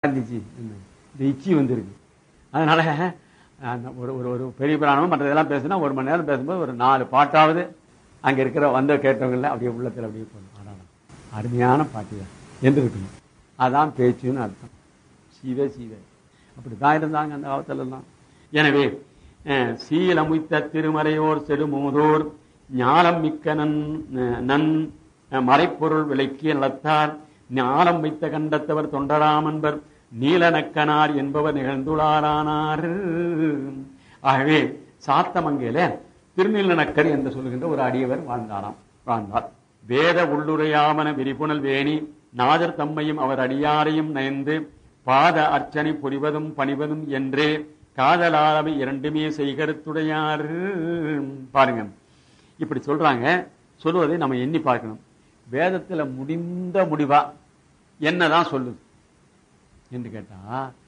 இருந்துச்சு என்ன, இந்த இச்சி வந்துருக்கு அதனால அஹ், ஒரு ஒரு ஒரு பெரிய பிராணம் மற்றதெல்லாம் பேசினா ஒரு மணி நேரம் பேசும்போது ஒரு நாலு பாட்டாவது அங்க இருக்கிற வந்த கேட்டவங்கள அப்படியே உள்ளத்துல அப்படியே போகணும் அடாடா, அருமையான பாட்டு தான் என்று இருக்கணும் அதான் பேச்சுன்னு அர்த்தம் சீவே சீவே அப்படித்தான் இருந்தாங்க அந்த காலத்துல எல்லாம் எனவே அஹ், சீலமுய்த்த திருமறையோர் செடுமோதோர் ஞானம் மிக்க நன் அஹ், நன் அஹ், மறைப்பொருள் விளக்கிய நலத்தார் ஞானம் வைத்த கண்டத்தவர் தொண்டராமன்பர் நீலநக்கனார் என்பவர் நிகழ்ந்துளாரானார் ஆகவே சாத்தமங்கையில திருநீலநக்கர் என்று சொல்லுகின்ற ஒரு அடியவர் வாழ்ந்தாராம் வாழ்ந்தார் வேத உள்ளுரையாமன விரிபுணல் வேணி நாதர் தம்மையும் அவர் அடியாரையும் நயந்து பாத அர்ச்சனை புரிவதும் பணிவதும் என்றே காதலாளவை இரண்டுமே செய்கருத்துடையார் பாருங்க இப்படி சொல்றாங்க சொல்லுவதை நம்ம எண்ணி பார்க்கணும் வேதத்துல முடிந்த முடிவா என்னதான் சொல்லுது என்று கேட்டா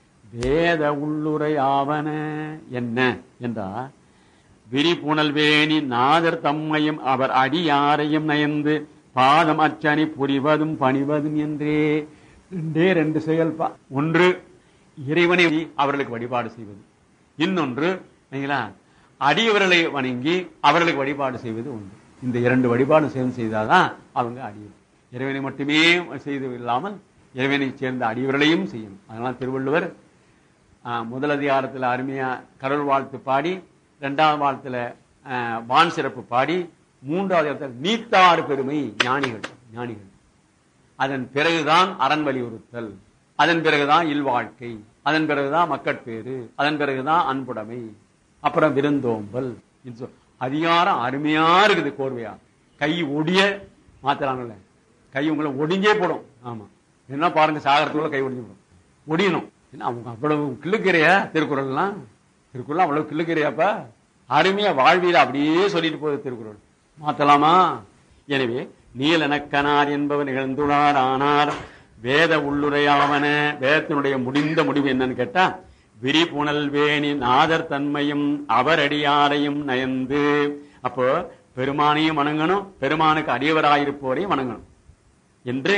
வேத உள்ளுரை ஆவன என்ன என்றா விரிபுணல் வேணி நாதர் தம்மையும் அவர் அடியாரையும் நயந்து பாதம் அச்சனை புரிவதும் பணிவதும் என்றே ரெண்டே ரெண்டு செயல்பா ஒன்று இறைவனை அவர்களுக்கு வழிபாடு செய்வது இன்னொன்று நீங்களா அடியவர்களை வணங்கி அவர்களுக்கு வழிபாடு செய்வது ஒன்று இந்த இரண்டு வழிபாடு சேர்ந்து செய்தாதான் அவங்க அடியவர் இறைவனை மட்டுமே செய்து இல்லாமல் இறைவனை சேர்ந்த அடியவர்களையும் செய்யணும் அதனால திருவள்ளுவர் ஆஹ், முதல் அதிகாரத்துல அருமையா கடவுள் வாழ்த்து பாடி இரண்டாவது வாழ்த்துல ஆஹ், வான் சிறப்பு பாடி மூன்றாவது இடத்துல நீத்தாறு பெருமை ஞானிகள் ஞானிகள் அதன் பிறகுதான் அரண் வலியுறுத்தல் அதன் பிறகுதான் இல்வாழ்க்கை அதன் பிறகுதான் மக்கட்பேறு அதன் பிறகுதான் அன்புடைமை அப்புறம் விருந்தோம்பல் இது சொல். அதிகாரம் அருமையா இருக்குது கோர்வையா கை ஒடிய மாத்துறாங்கல்ல கை உங்களை ஒடிஞ்சே போடும் ஆமா என்ன பாருங்க சாகரத்துக்குள்ள கை ஒடிஞ்சு போடும் ஒடியணும் என்ன அவங்க அவ்வளவு கிள்ளுக்கிறையா திருக்குறள்லாம் திருக்குறள் அவ்வளவு கிள்ளுக்கிறையாப்பா அருமையா வாழ்வியல அப்படியே சொல்லிட்டு போகுது திருக்குறள் மாத்தலாமா எனவே நீலனக்கனார் என்பவர் நிகழ்ந்துள்ளார் ஆனார் வேத உள்ளுரையாவன வேதத்தினுடைய முடிந்த முடிவு என்னன்னு கேட்டா விரிபுணல் வேணி நாதர் தன்மையும் அவரடியாரையும் நயந்து அப்போ பெருமானையும் வணங்கணும் பெருமானுக்கு அடியவராயிருப்போரையும் வணங்கணும் என்று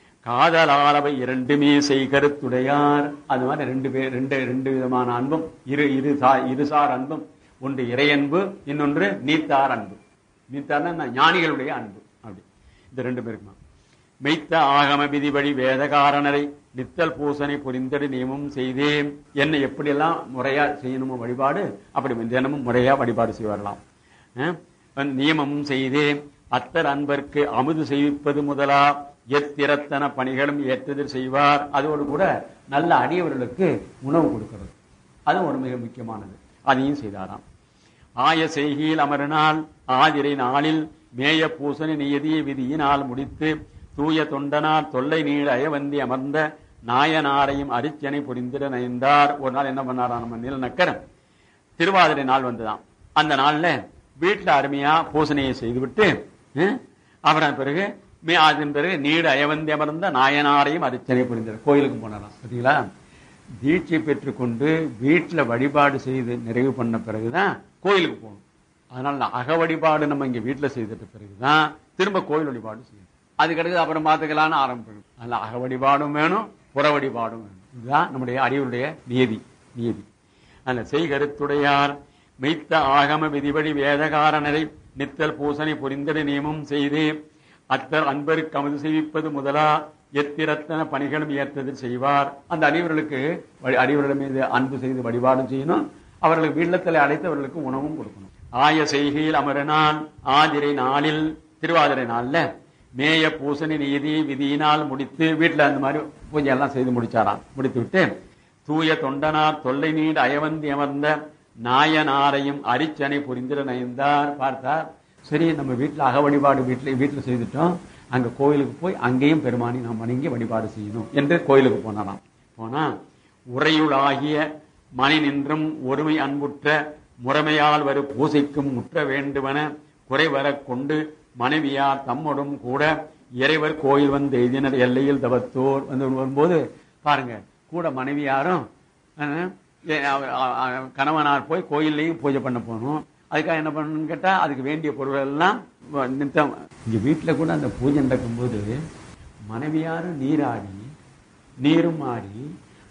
காதலாளவை இரண்டுமே செய்கருத்துடையார் அது மாதிரி ரெண்டு பேர் ரெண்டு ரெண்டு விதமான அன்பும் இரு இரு சா- இருசார் அன்பும் ஒன்று இறையன்பு இன்னொன்று நீத்தார் அன்பு நீத்தார்னா என்ன? ஞானிகளுடைய அன்பு அப்படி இந்த ரெண்டு பேருக்குமா மெய்த்த ஆகம விதிபடி வேதகாரணரை நித்தல் பூசனை புரிந்தடி நியமம் செய்தேன் என்ன எப்படியெல்லாம் முறையா செய்யணுமோ வழிபாடு அப்படி தினமும் முறையா வழிபாடு செய்வாரலாம் அஹ்? வந்து நியமமும் செய்தேன் அத்தர் அன்பர்க்கு அமுது செய்விப்பது முதலா எத்திரத்தன பணிகளும் ஏற்றதில் செய்வார் அதோடு கூட நல்ல அடியவர்களுக்கு உணவு கொடுக்கிறது அது ஒரு மிக முக்கியமானது அதையும் செய்தாராம் ஆய செய்கையில் அமர்நாள் ஆதிரை நாளில் மேய பூசணி நியதிய விதியினால் முடித்து தூய தொண்டனார் தொல்லை நீள அயவந்தி அமர்ந்த நாயனாரையும் அரிச்சனை புரிந்திட நயந்தார் ஒரு நாள் என்ன பண்ணாராம் நம்ம நீலநக்கர் திருவாதிரை நாள் வந்துதான் அந்த நாள்ல வீட்டுல அருமையா பூசணையை செய்துவிட்டு அஹ், அப்புறம் பிறகு மே- அதன் பிறகு நீடு அயவந்தி அமர்ந்த நாயனாரையும் அரிச்சனை புரிந்தார் கோயிலுக்கு போனாராம் பார்த்தீங்களா தீட்சை பெற்றுக்கொண்டு வீட்டுல வழிபாடு செய்து நிறைவு பண்ண பிறகுதான் கோயிலுக்கு போகணும் அதனால நான் அக வழிபாடு நம்ம இங்க வீட்டுல செய்துட்ட பிறகுதான் திரும்ப கோயில் வழிபாடு செய்யணும் அதுக்கடுத்து அப்புறம் பார்த்துக்கலாம்னு ஆரம்பிக்கணும் அதனால அக வழிபாடும் வேணும் புற வழிபாடும் வேணும் இதுதான் நம்முடைய அறிவுடைய நியதி நியதி அந்த செய்கருத்துடையார் மெய்த்த ஆகம விதிபடி வேதகாரனரை நித்தல் பூசனை புரிந்தட நியமம் செய்து அத்தர் அன்பருக்கு அமுது செய்விப்பது முதலா எத்திரத்தன பணிகளும் ஏற்றதில் செய்வார் அந்த அடியவர்களுக்கு வழி- அடியவர்கள் மீது அன்பு செய்து வழிபாடும் செய்யணும் அவர்களுக்கு வீள்ளத்தில் அழைத்தவர்களுக்கு உணவும் கொடுக்கணும் ஆய செய்கையில் அமரனான் ஆதிரை நாளில் திருவாதிரை நாள்ல மேய பூசணி நீதி விதியினால் முடித்து வீட்டுல அந்த மாதிரி பூஜை எல்லாம் செய்து முடிச்சாராம் முடித்து விட்டு தூய தொண்டனார் தொல்லை நீடு அயவந்தி அமர்ந்த நாயனாரையும் அரிச்சனை புரிந்திட நயந்தார் பார்த்தார் சரி நம்ம வீட்டுல அக வழிபாடு வீட்டுல வீட்டுல செய்துட்டோம் அங்க கோயிலுக்கு போய் அங்கேயும் பெருமானி நாம் வணங்கி வழிபாடு செய்யணும் என்று கோயிலுக்கு போனாராம் போனா உறையுளாகிய மணி நின்றும் ஒருமை அன்புற்ற முறைமையால் வரு பூசைக்கும் முற்ற வேண்டுவன குறைவரக் கொண்டு மனைவியார் தம்மோடும் கூட இறைவர் கோயில் வந்து எய்தினர் எல்லையில் தவத்தோர் வந்து வரும்போது பாருங்க கூட மனைவியாரும் அஹ், ஏ- அவர், அ- அ- கணவனார் போய் கோயில்லையும் பூஜை பண்ண போகணும் அதுக்காக என்ன பண்ணணும்னு கேட்டா அதுக்கு வேண்டிய பொருள் எல்லாம் வ- நித்தம் இங்க வீட்டுல கூட அந்த பூஜை நடக்கும்போது மனைவியாரும் நீராடி நீரும் ஆடி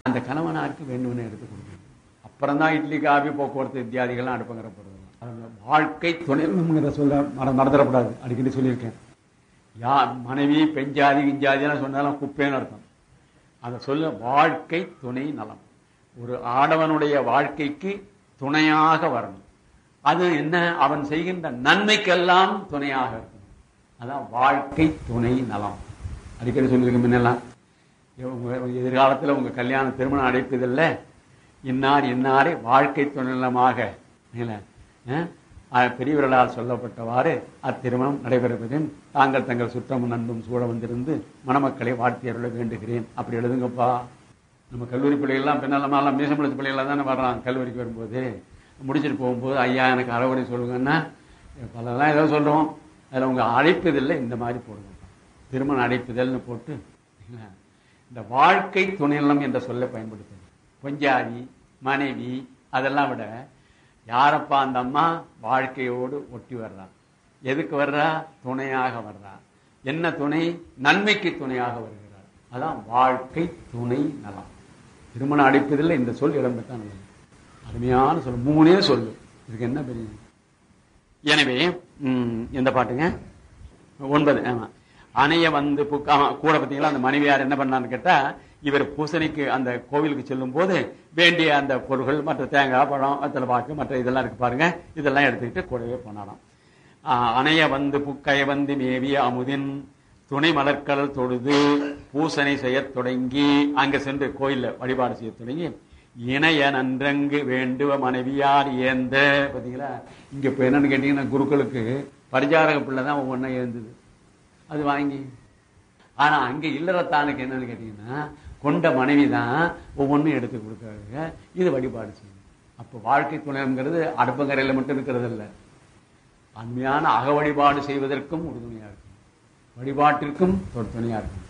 அந்த கணவனாருக்கு வேண்டும்னு எடுத்து கொடுக்கணும் அப்புறம் தான் இட்லி காபி போக்குவரத்து இத்தியாதிகள்லாம் அடுப்புங்கிற போறது அதனால வாழ்க்கை துணைங்கிற சொல்ல மற- மறந்துடக்கூடாது அடிக்கடி சொல்லியிருக்கேன் யா மனைவி பெஞ்சாதி கிஞ்சாதிலாம் சொன்னாலும் குப்பைன்னு அர்த்தம் அதை சொல்ல வாழ்க்கை துணை நலம் ஒரு ஆடவனுடைய வாழ்க்கைக்கு துணையாக வரணும் அது என்ன அவன் செய்கின்ற நன்மைக்கெல்லாம் துணையாக இருக்கணும் அதான் வாழ்க்கை துணை நலம் அடிக்கடி சொல்லியிருக்க முன்னெல்லாம் உங்க எதிர்காலத்தில் உங்க கல்யாண திருமணம் அடைப்பதில்லை இன்னார் இன்னாரே வாழ்க்கை துணை நலமாக இல்ல, அஹ், அஹ், பெரியவர்களால் சொல்லப்பட்டவாறு அத்திருமணம் நடைபெறுவதின் தாங்கள் தங்கள் சுற்றமும் நண்பும் சூழ வந்திருந்து மணமக்களை வாழ்த்தி அருள வேண்டுகிறேன் அப்படி எழுதுங்கப்பா நம்ம கல்லூரி பிள்ளைகள்லாம் பின்னாலமாலாம் மீசம்பளத்து பிள்ளைகளாக தானே வர்றான் கல்லூரிக்கு வரும்போது முடிச்சிட்டு போகும்போது ஐயா எனக்கு அறவுரை சொல்லுங்கன்னா பலலாம் ஏதோ சொல்றோம் அதில் உங்க அழைப்பதில்லை இந்த மாதிரி போடுங்க திருமண அழைப்புதல்னு போட்டு சரிங்களா? இந்த வாழ்க்கை துணைநலம் என்ற சொல்லை பயன்படுத்துது பொஞ்சாதி மனைவி அதெல்லாம் விட யாரப்பா அந்த அம்மா வாழ்க்கையோடு ஒட்டி வர்றா எதுக்கு வர்றா துணையாக வர்றா என்ன துணை நன்மைக்கு துணையாக வருகிறார் அதான் வாழ்க்கை துணை நலம் திருமணம் அடைப்பதில் இந்த சொல் இடம்பெற்றான் நல்லது அருமையான சொல் மூணே சொல்லு இதுக்கு என்ன பெரிய எனவே ம், எந்த பாட்டுங்க ஒன்பது ஆமா அணைய வந்து புக்க ஆமா, கூட பார்த்தீங்களா அந்த மனைவியார் என்ன பண்ணான்னு கேட்டா இவர் பூசணிக்கு அந்த கோவிலுக்கு செல்லும் போது வேண்டிய அந்த பொருள்கள் மற்ற தேங்காய் பழம் வெத்தலை பாக்கு மற்ற இதெல்லாம் இருக்கு பாருங்க இதெல்லாம் எடுத்துக்கிட்டு கூடவே போனாராம் ஆஹ், அணைய வந்து புக்கைய வந்து மேவிய அமுதின் துணை மலர்க்கடல் தொழுது பூசணை செய்யத் தொடங்கி அங்க சென்று கோயில்ல வழிபாடு செய்ய தொடங்கி இணைய நன்றங்கு வேண்டுவ மனைவியார் ஏந்த பாத்தீங்களா இங்க இப்ப என்னன்னு கேட்டீங்கன்னா குருக்களுக்கு பரிசாரக பிள்ளை தான் ஒவ்வொன்றா ஏந்தது அது வாங்கி ஆனா அங்க இல்லறத்தானுக்கு என்னன்னு கேட்டீங்கன்னா கொண்ட மனைவி தான் ஒவ்வொன்றும் எடுத்து கொடுக்கறாங்க இது வழிபாடு செய்யணும் அப்ப வாழ்க்கை துணைங்கிறது அடுப்பங்கரையில மட்டும் இருக்கிறது இல்ல அண்மையான அக வழிபாடு செய்வதற்கும் உறுதுணையா இருக்கும் வழிபாட்டிற்கும் ஒரு துணையா இருக்கும்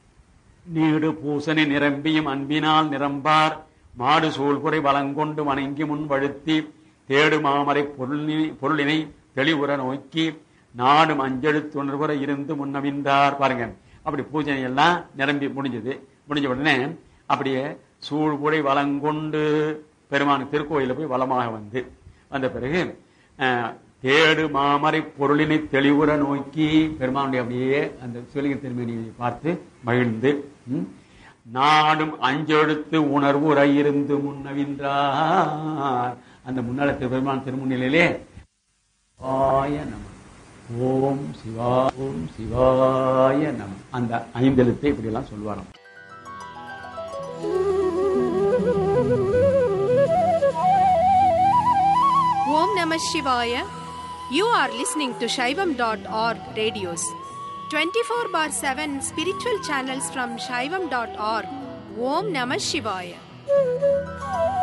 நீடு பூசணி நிரம்பியும் அன்பினால் நிரம்பார் மாடு சூழ்புரை வளங்கொண்டு வணங்கி முன் வழுத்தி தேடு மாமரை பொருளினை பொருளினை தெளிவுற நோக்கி நாடு மஞ்செழுத்துணர்வுற இருந்து முன்னவிந்தார் பாருங்க அப்படி பூஜை எல்லாம் நிரம்பி முடிஞ்சது முடிஞ்ச உடனே அப்படியே சூழ்புரை வளங்கொண்டு பெருமான் திருக்கோயில போய் வளமாக வந்து வந்த பிறகு அஹ், தேடு மாமரை பொருளினை தெளிவுற நோக்கி பெருமானுடைய அப்படியே அந்த சிவலிங்க திருமணியை பார்த்து மகிழ்ந்து ம், நாடும் அஞ்செழுத்து உணர்வுற இருந்து முன்னவின்றார் அந்த முன்னால திரு பெருமான் திருமுன்னிலே சிவாய நம ஓம் சிவா ஓம் சிவாய நம அந்த ஐந்தெழுத்தை இப்படி எல்லாம் சொல்வாராம் Om Namah Shivaya. You are listening to Shaivam.org radios. 24 bar 7 spiritual channels from Shaivam.org. Om Namah Shivaya.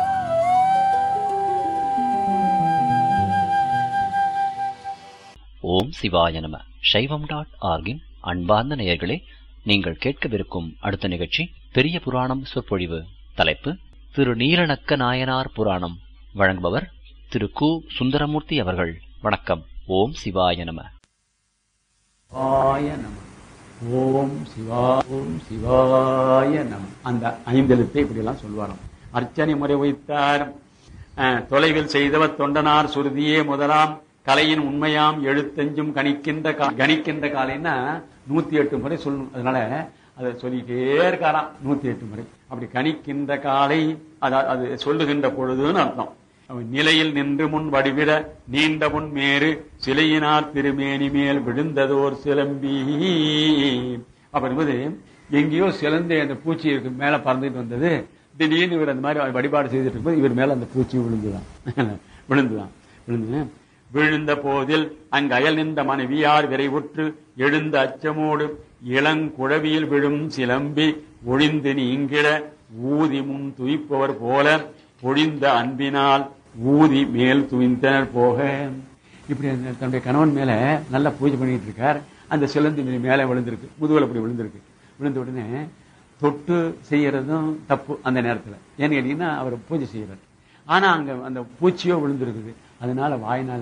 ஓம் சிவாய நம சைவம் டாட் ஆர்கின் அன்பார்ந்த நேயர்களே நீங்கள் கேட்கவிருக்கும் அடுத்த நிகழ்ச்சி பெரிய புராணம் சொற்பொழிவு தலைப்பு திரு நீலநக்க நாயனார் புராணம் வழங்குபவர் திரு கு சுந்தரமூர்த்தி அவர்கள் வணக்கம் ஓம் சிவாய நம சிவாய நம ஓம் சிவா ஓம் சிவாய நம அந்த ஐந்தெழுத்தை இப்படி எல்லாம் சொல்வாராம் அர்ச்சனை முறை வைத்தார் அஹ், தொலைவில் செய்தவர் தொண்டனார் சுருதியே முதலாம் கலையின் உண்மையாம் எழுத்தஞ்சும் கணிக்கின்ற கா- கணிக்கின்ற காலைன்னா நூத்தி எட்டு முறை சொல்லணும் அதனால அதை சொல்லிட்டே இருக்காராம் நூத்தி எட்டு முறை அப்படி கணிக்கின்ற காலை அத- அது சொல்லுகின்ற பொழுதுன்னு அர்த்தம் அவன் நிலையில் நின்று முன் வடிவிட நீண்ட முன் மேரு சிலையினார் திருமேனி மேல் விழுந்ததோர் சிலம்பி அப்படிங்கும்போது எங்கேயோ சிலந்து அந்த பூச்சி இருக்கு மேல பறந்துட்டு வந்தது திடீர்னு இவர் அந்த மாதிரி வழிபாடு செய்துட்டு இருக்கும்போது இவர் மேல அந்த பூச்சி விழுந்துதான் விழுந்துதான் விழுந்து விழுந்த போதில் அங்கு அயல் நின்ற மனைவியார் விரைவுற்று எழுந்த அச்சமோடு இளங்குழவியில் விழும் சிலம்பி ஒழிந்து நீங்கிட ஊதி முன் துய்ப்பவர் போல பொழிந்த அன்பினால் ஊதி மேல் துய்ந்தனர் போக இப்படி அந்த தன்னுடைய கணவன் மேல நல்லா பூஜை பண்ணிட்டு இருக்கார் அந்த சிலந்தி மீன் மேலே விழுந்திருக்கு முதுகுல அப்படி விழுந்திருக்கு விழுந்த உடனே தொட்டு செய்யறதும் தப்பு அந்த நேரத்துல ஏன்னு கேட்டீங்கன்னா அவர் பூஜை செய்யறார் ஆனா அங்க அந்த பூச்சியோ விழுந்திருக்குது அதனால வாயினால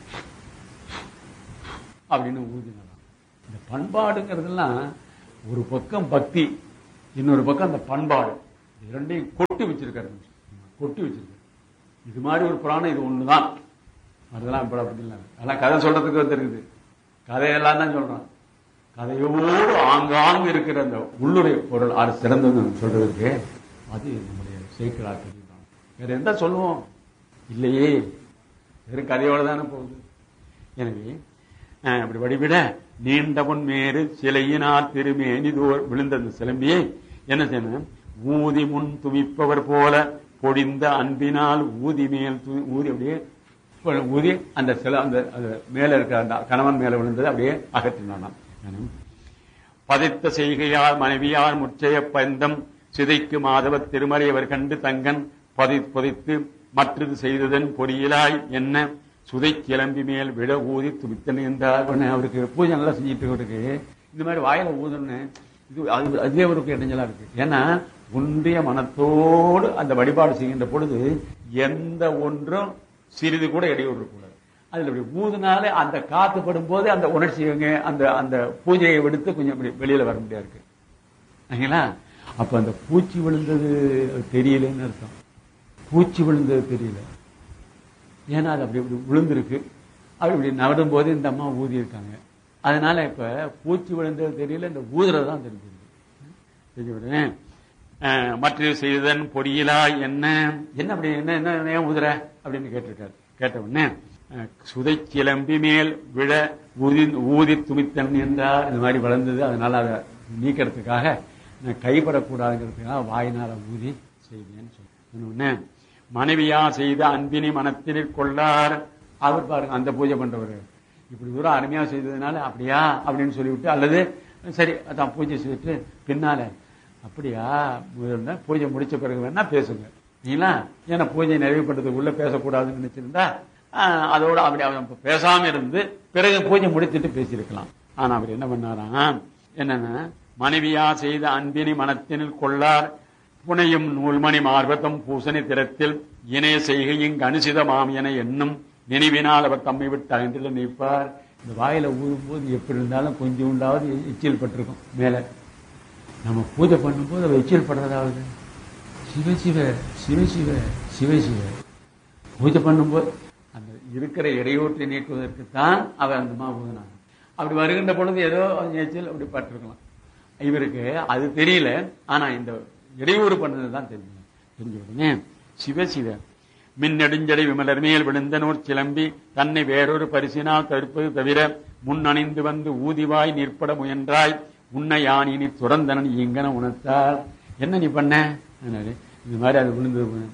அப்படின்னு ஊதினலாம் இந்த பண்பாடுங்கிறதெல்லாம் ஒரு பக்கம் பக்தி இன்னொரு பக்கம் அந்த பண்பாடு இரண்டையும் கொட்டி வச்சிருக்காரு கொட்டி வச்சிருக்காரு இது மாதிரி ஒரு புராணம் இது ஒண்ணுதான் அதெல்லாம் இப்ப அப்படி இல்லை அதெல்லாம் கதை சொல்றதுக்கு வந்துருக்குது கதையெல்லாம் தான் சொல்றான் கதையோடு ஆங்காங்கு இருக்கிற அந்த உள்ளுரை பொருள் அது சிறந்தது சொல்றதுக்கு அது நம்முடைய சேக்கிரார் தெரியும் வேற எந்த சொல்லுவோம் இல்லையே வெறும் கதையோட தானே போகுது எனவே அஹ், அப்படி வடிவிட நீண்டவன் மேறு சிலையினார் திருமேனிதோர் விழுந்த அந்த சிலம்பியை என்ன செய்யணும் ஊதி முன் துமிப்பவர் போல பொடிந்த அன்பினால் ஊதி மேல் து- ஊதி அப்படியே இப்ப ஊதி அந்த சில அந்த அது மேல இருக்கிற அந்த கணவன் மேல விழுந்தது அப்படியே அகற்றினானாம் ஏனும், பதைத்த செய்கையால் மனைவியார் முற்றைய பந்தம் சிதைக்கு மாதவ திருமறையவர் கண்டு தங்கன் பதி புதைத்து மற்றது செய்ததன் பொறியிலாய் என்ன சுதை கிளம்பி மேல் விட ஊதி துடித்தன் என்றார் உடனே அவருக்கு பூஜை நல்லா செஞ்சுட்டு இருக்கு இந்த மாதிரி வாயில ஊதுன்னு இது அது அதுவே அவருக்கு இடைஞ்சலா இருக்கு ஏன்னா ஒன்றிய மனத்தோடு அந்த வழிபாடு செய்கின்ற பொழுது எந்த ஒன்றும் சிறிது கூட இடையூறு இருக்கக்கூடாது அதுல இப்படி ஊதுனாலே அந்த காத்து படும் போது அந்த உணர்ச்சிங்க அந்த அந்த பூஜையை விடுத்து கொஞ்சம் இப்படி வெளியில வர முடியாது இருக்கு சரிங்களா அப்ப அந்த பூச்சி விழுந்தது அது தெரியலன்னு அர்த்தம் பூச்சி விழுந்தது தெரியல ஏன்னா அது அப்படி இப்படி விழுந்திருக்கு அப்படி இப்படி நவடும் போது இந்த அம்மா ஊதி இருக்காங்க அதனால இப்ப பூச்சி விழுந்தது தெரியல இந்த ஊதுறது தான் தெரிஞ்சிருக்கு தெரிஞ்ச உடனே அஹ், மற்ற செய்தன் பொடியிலா என்ன என்ன அப்படி என்ன என்ன ஏன் ஊதுற அப்படின்னு கேட்டிருக்காரு கேட்ட உடனே அஹ், சுதை கிளம்பி மேல் விழ ஊதி ஊதி துமித்தன் என்றார் இந்த மாதிரி வளர்ந்தது அதனால அதை நீக்கிறதுக்காக நான் கைப்படக்கூடாதுங்கிறதுக்காக வாயினால ஊதி செய்தேன்னு சொன்ன உடனே மனைவியா செய்த அன்பினி மனத்தினில் கொள்ளார் அவர் பாருங்க அந்த பூஜை பண்றவர் இப்படி தூரம் அருமையா செய்ததுனால அப்படியா அப்படின்னு சொல்லிவிட்டு அல்லது சரி அதான் பூஜை செய்துட்டு பின்னால அப்படியா முதல்ல பூஜை முடிச்ச பிறகு வேணா பேசுங்க இல்லைங்களா ஏன்னா பூஜை நிறைவு பண்றதுக்கு உள்ள பேசக்கூடாதுன்னு நினைச்சிருந்தா ஆஹ், அதோட அப்படி அவன் பேசாம இருந்து பிறகு பூஜை முடித்துட்டு பேசியிருக்கலாம் ஆனா அவர் என்ன பண்ணாராம் என்னன்னா மனைவியா செய்த அன்பினி மனத்தினில் கொள்ளார் புனையும் நூல்மணி மார்பத்தம் பூசணி திறத்தில் இணைய செய்கையும் அனுசிதமாம் என எண்ணும் நினைவினால் அவர் தம்மை விட்டு அகன்றில் நிற்பார் இந்த வாயில ஊதும்போது எப்படி இருந்தாலும் கொஞ்சம் உண்டாவது எச்சில் பட்டிருக்கும் மேல நம்ம பூஜை பண்ணும்போது அவ எச்சில் படுறதாவது சிவ சிவ சிவ சிவ சிவ சிவ பூஜை பண்ணும்போது அந்த இருக்கிற இடையூற்றை நீக்குவதற்கு தான் அவர் அந்த மா ஊதினாங்க அப்படி வருகின்ற பொழுது ஏதோ எச்சில் அப்படி பட்டிருக்கலாம் இவருக்கு அது தெரியல ஆனா இந்த இடையூறு பண்ணது தான் தெரியும் தெரிஞ்ச உடனே சிவ சிவ மின்னெடுஞ்சடை விமலர் மேல் விழுந்த நூற் சிலம்பி தன்னை வேறொரு பரிசினால் தடுப்பது தவிர முன் அணிந்து வந்து ஊதிவாய் நிற்பட முயன்றாய் உன்னை யான் இனி துறந்தனன் இங்கன உணர்த்தார் என்ன நீ பண்ண என்னாரு, இந்த மாதிரி அது விழுந்தது போன.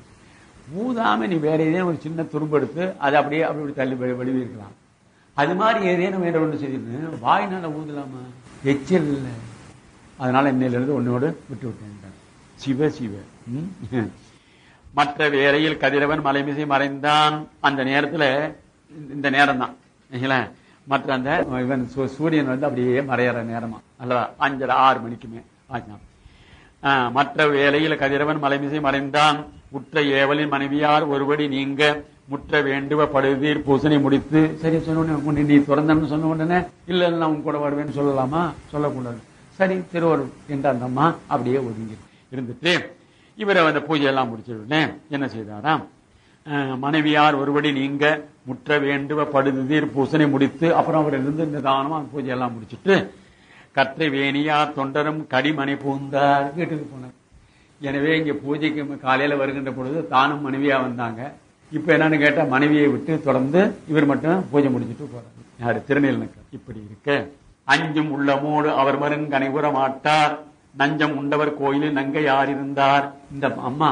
ஊதாம நீ வேற ஏதேனும் ஒரு சின்ன துரும்பு எடுத்து அதை அப்படியே அப்படி இப்படி தள்ளி வெளி- வெளியே இருக்கலாம் அது மாதிரி ஏதேனும் வேற ஒன்று செய்யணும் வாய்னால ஊதலாமா எச்சல் இல்லை அதனால இன்னையிலிருந்து உன்னோடு விட்டு விட்டேன் சிவ சிவ ம்? மற்ற வேளையில் கதிரவன் மலைமிசை மறைந்தான் அந்த நேரத்துல இந்த- இந்த நேரம் தான் மற்ற அந்த இவன் சூ- சூரியன் வந்து அப்படியே மறையற நேரமா அல்லவா அஞ்சரை ஆறு மணிக்குமே ஆச்சாம் ஆஹ், மற்ற வேளையில் கதிரவன் மலைமிசை மறைந்தான் உற்ற ஏவலின் மனைவியார் ஒருபடி நீங்க முற்ற வேண்டுவ படுதீர் பூசணி முடித்து சரி சொன்ன உடனே உன்னை நீ திறந்தன்னு சொன்ன உடனே இல்ல இல்ல, நான் உன் கூட வருவேன்னு சொல்லலாமா சொல்லக்கூடாது சரி திருவருள் என்ற அந்த அம்மா அப்படியே ஒதுங்கி இருந்துட்டு இவரை அந்த பூஜையெல்லாம் முடிச்ச உடனே என்ன செய்தாராம் அஹ், மனைவியார் ஒருபடி நீங்க முற்ற வேண்டுவ படுதீர் பூசணி முடித்து அப்புறம் அவர் இருந்து நிதானமா அந்த பூஜையெல்லாம் முடிச்சிட்டு கற்றை வேணியார் தொண்டரும் கடிமணி பூந்தார் வீட்டுக்கு போனார் எனவே இங்க பூஜைக்கு காலையில வருகின்ற பொழுது தானும் மனைவியா வந்தாங்க இப்ப என்னன்னு கேட்டா மனைவியை விட்டு தொடர்ந்து இவர் மட்டும் பூஜை முடிச்சிட்டு போறாரு யாரு திருநெல்வேலி இப்படி இருக்க அஞ்சும் உள்ளமோடு அவர் மருங் கனைபுற மாட்டார் நஞ்சம் உண்டவர் கோயிலில் நங்கை யார் இருந்தார் இந்த அம்மா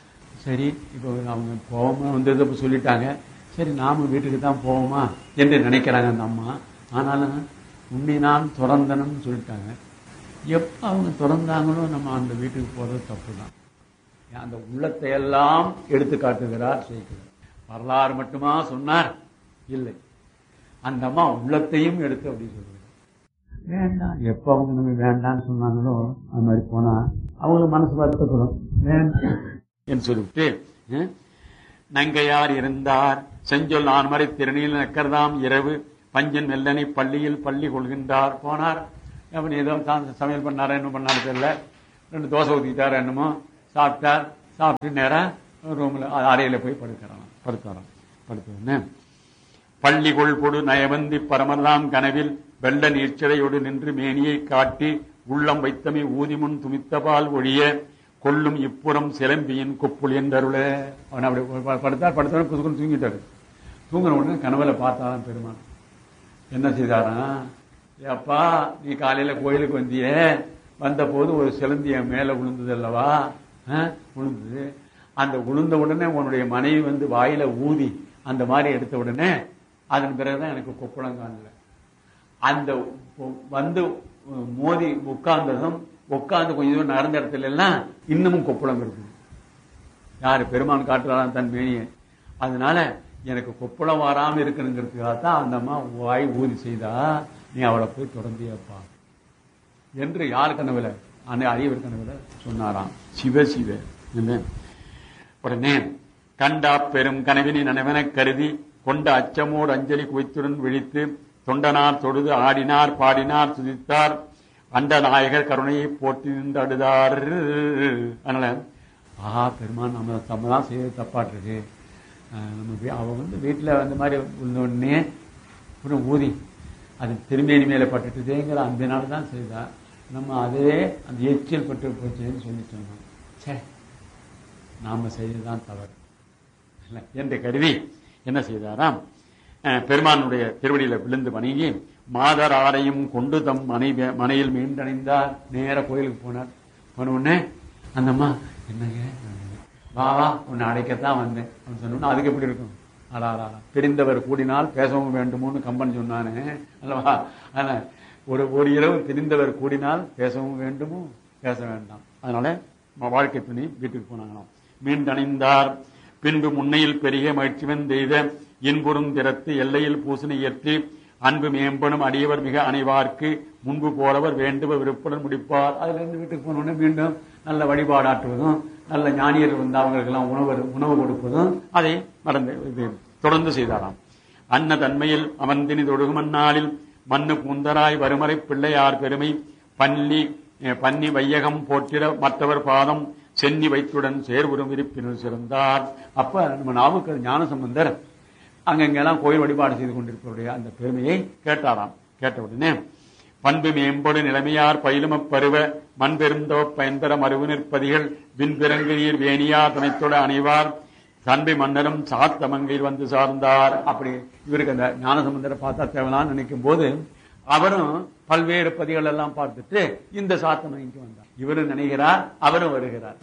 சரி இப்போ அவங்க போவோமா வந்தது அப்ப சொல்லிட்டாங்க சரி நாம வீட்டுக்கு தான் போவோமா என்று நினைக்கிறாங்க அந்த அம்மா ஆனாலும் உன்னை நான் துறந்தனன்னு சொல்லிட்டாங்க எப்ப அவங்க திறந்தாங்களோ நம்ம அந்த வீட்டுக்கு போறது தப்பு தான் அந்த உள்ளத்தை எல்லாம் எடுத்து காட்டுகிறார் சேர்க்கிறார் வரலாறு மட்டுமா சொன்னார் இல்லை அந்த அம்மா உள்ளத்தையும் எடுத்து அப்படி சொல்றாரு வேண்டாம் எப்ப அவங்க நம்ம வேண்டாம்னு சொன்னாங்களோ அது மாதிரி போனா அவங்களுக்கு மனசு வருத்தப்படும் வேண்டாம் என்று சொல்லிவிட்டு அஹ், நங்கையார் இருந்தார் செஞ்சொல் நான்மறை திருநீல் நக்கர்தாம் இரவு பஞ்சன் மெல்லனை பள்ளியில் பள்ளி கொள்கின்றார் போனார் அவன் ஏதோ தான் சமையல் பண்ணாரா என்ன பண்ணாரு தெரியல ரெண்டு தோசை ஊத்திட்டாரா என்னமோ சாப்பிட்டார் சாப்பிட்டு நேரா ரூம்ல அறையில போய் படுக்கிறான் படுத்துறான் படுத்தோடனே பள்ளிகொள் பொடு நயவந்தி பரமர்தாம் கனவில் வெள்ள நீர்ச்சிறையோடு நின்று மேனியை காட்டி உள்ளம் வைத்தமை ஊதிமுன் துமித்தபால் ஒழிய கொல்லும் இப்புறம் சிலம்பியின் கொப்புள் என்றருள அவன் அப்படி ப- படுத்தார் படுத்தவன் குசுக்குன்னு தூங்கிட்டாரு தூங்குன உடனே கனவுல பார்த்தாராம் பெருமான் என்ன செய்தாராம் ஏப்பா நீ காலையில கோயிலுக்கு வந்தியே வந்த போது ஒரு சிலந்தி என் மேல விழுந்தது அல்லவா ஆ? விழுந்தது அந்த விழுந்த உடனே உன்னுடைய மனைவி வந்து வாயில ஊதி அந்த மாதிரி எடுத்த உடனே அதன் பிறகுதான் எனக்கு கொப்பளம் காணல அந்த உ- வந்து உ- மோதி உட்கார்ந்ததும் உட்கார்ந்து கொஞ்சம் தூரம் நடந்த இடத்துல எல்லாம் இன்னமும் கொப்பளம் இருக்குது யாரு பெருமான் காட்டுறாராம் தன் மேனியை அதனால எனக்கு கொப்பளம் வராம இருக்கணுங்கிறதுக்காக தான் அந்த அம்மா வாய் ஊதி செய்தா நீ அவளை போய் தொடர்ந்தியப்பா என்று யார் கனவுல அன்னை அறிவர் கனவுல சொன்னாராம் சிவ சிவ என்ன? உடனே கண்டா பெரும் கனவினை நனவெனக் கருதி கொண்ட அச்சமோடு அஞ்சலி குவித்துடன் விழித்து தொண்டனார் தொழுது ஆடினார் பாடினார் துதித்தார் அண்ட நாயகர் கருணையை போற்றி நின்று அடுதார் அதனால ஆஹா பெருமான் நம்ம நம்ம தான் செய்ய தப்பாட்டிருக்கு ஆஹ் நம்ம வீ- அவ வந்து வீட்டுல அந்த மாதிரி உள்ள உடனே அப்புறம் ஊதி அது திரும்பி மேல பட்டுட்டுதேங்கிற அந்த நாள் தான் செய்தா நம்ம அதே அந்த எச்சில் பட்டு போச்சேன்னு சொல்லிட்டோம் சே நாம செய்ததுதான் தவறு இல்ல, என்று கருதி என்ன செய்தாராம் அஹ், பெருமானுடைய திருவடியில விழுந்து வணங்கி மாதர் ஆரையும் கொண்டு தம் மனை மனையில் மீண்டடைந்தார் நேர கோயிலுக்கு போனார் போன உடனே அந்த அம்மா என்னங்க வா வா உன்னை அடைக்கத்தான் வந்தேன் அப்படின்னு சொன்னோன்னா அதுக்கு எப்படி இருக்கும் அடா அடா, அடா. தெரிந்தவர் கூடினால் பேசவும் வேண்டுமோன்னு கம்பன் சொன்னானே அல்லவா அதனால ஒரு ஒரு இரவு தெரிந்தவர் கூடினால் பேசவும் வேண்டுமோ பேச வேண்டாம் அதனால ம- வாழ்க்கை துணி வீட்டுக்கு போனாங்களாம் மீண்டணைந்தார் பின்பு முன்னையில் பெரிய மகிழ்ச்சிவன் செய்த இன்புறும் திறத்து எல்லையில் பூசனை ஏற்றி அன்பு மேம்படும் அடியவர் மிக அணைவார்க்கு முன்பு போறவர் வேண்டுவ விருப்புடன் முடிப்பார் அதுல இருந்து வீட்டுக்கு போனோடனே மீண்டும் நல்ல வழிபாடாற்றுவதும் நல்ல ஞானியர் வந்து அவங்களுக்கெல்லாம் உணவு உணவு கொடுப்பதும் அதை நடந்து இது தொடர்ந்து செய்தாராம் அன்ன தன்மையில் அமர்ந்தினி தொடுகும் அந்நாளில் மண்ணு பூந்தராய் வருமறை பிள்ளையார் பெருமை பள்ளி அஹ், பன்னி வையகம் போற்றிட மற்றவர் பாதம் சென்னி வைத்துடன் சேர்வுறும் இருப்பினர் சிறந்தார் அப்ப நம்ம நாவுக்கு ஞான சம்பந்தர் அங்கங்கெல்லாம் கோயில் வழிபாடு செய்து கொண்டிருப்பவருடைய அந்த பெருமையை கேட்டாராம் கேட்ட உடனே பண்பு மேம்படு நிலைமையார் பயிலுமப் பருவ மண் பெருந்தவ பயன்பெற மறுவு நிற்பதிகள் விண்பிறங்கு நீர் வேணியார் துணைத்தொட அணைவார் தன்பை மன்னரும் சாத்தமங்கையில் வந்து சார்ந்தார் அப்படி இவருக்கு அந்த ஞானசம்பந்தரை பார்த்தா தேவலான்னு நினைக்கும் போது அவரும் பல்வேறு பதிகள் எல்லாம் பார்த்துட்டு இந்த சாத்தமங்கைக்கு வந்தார் இவரும் நினைக்கிறார் அவரும் வருகிறார்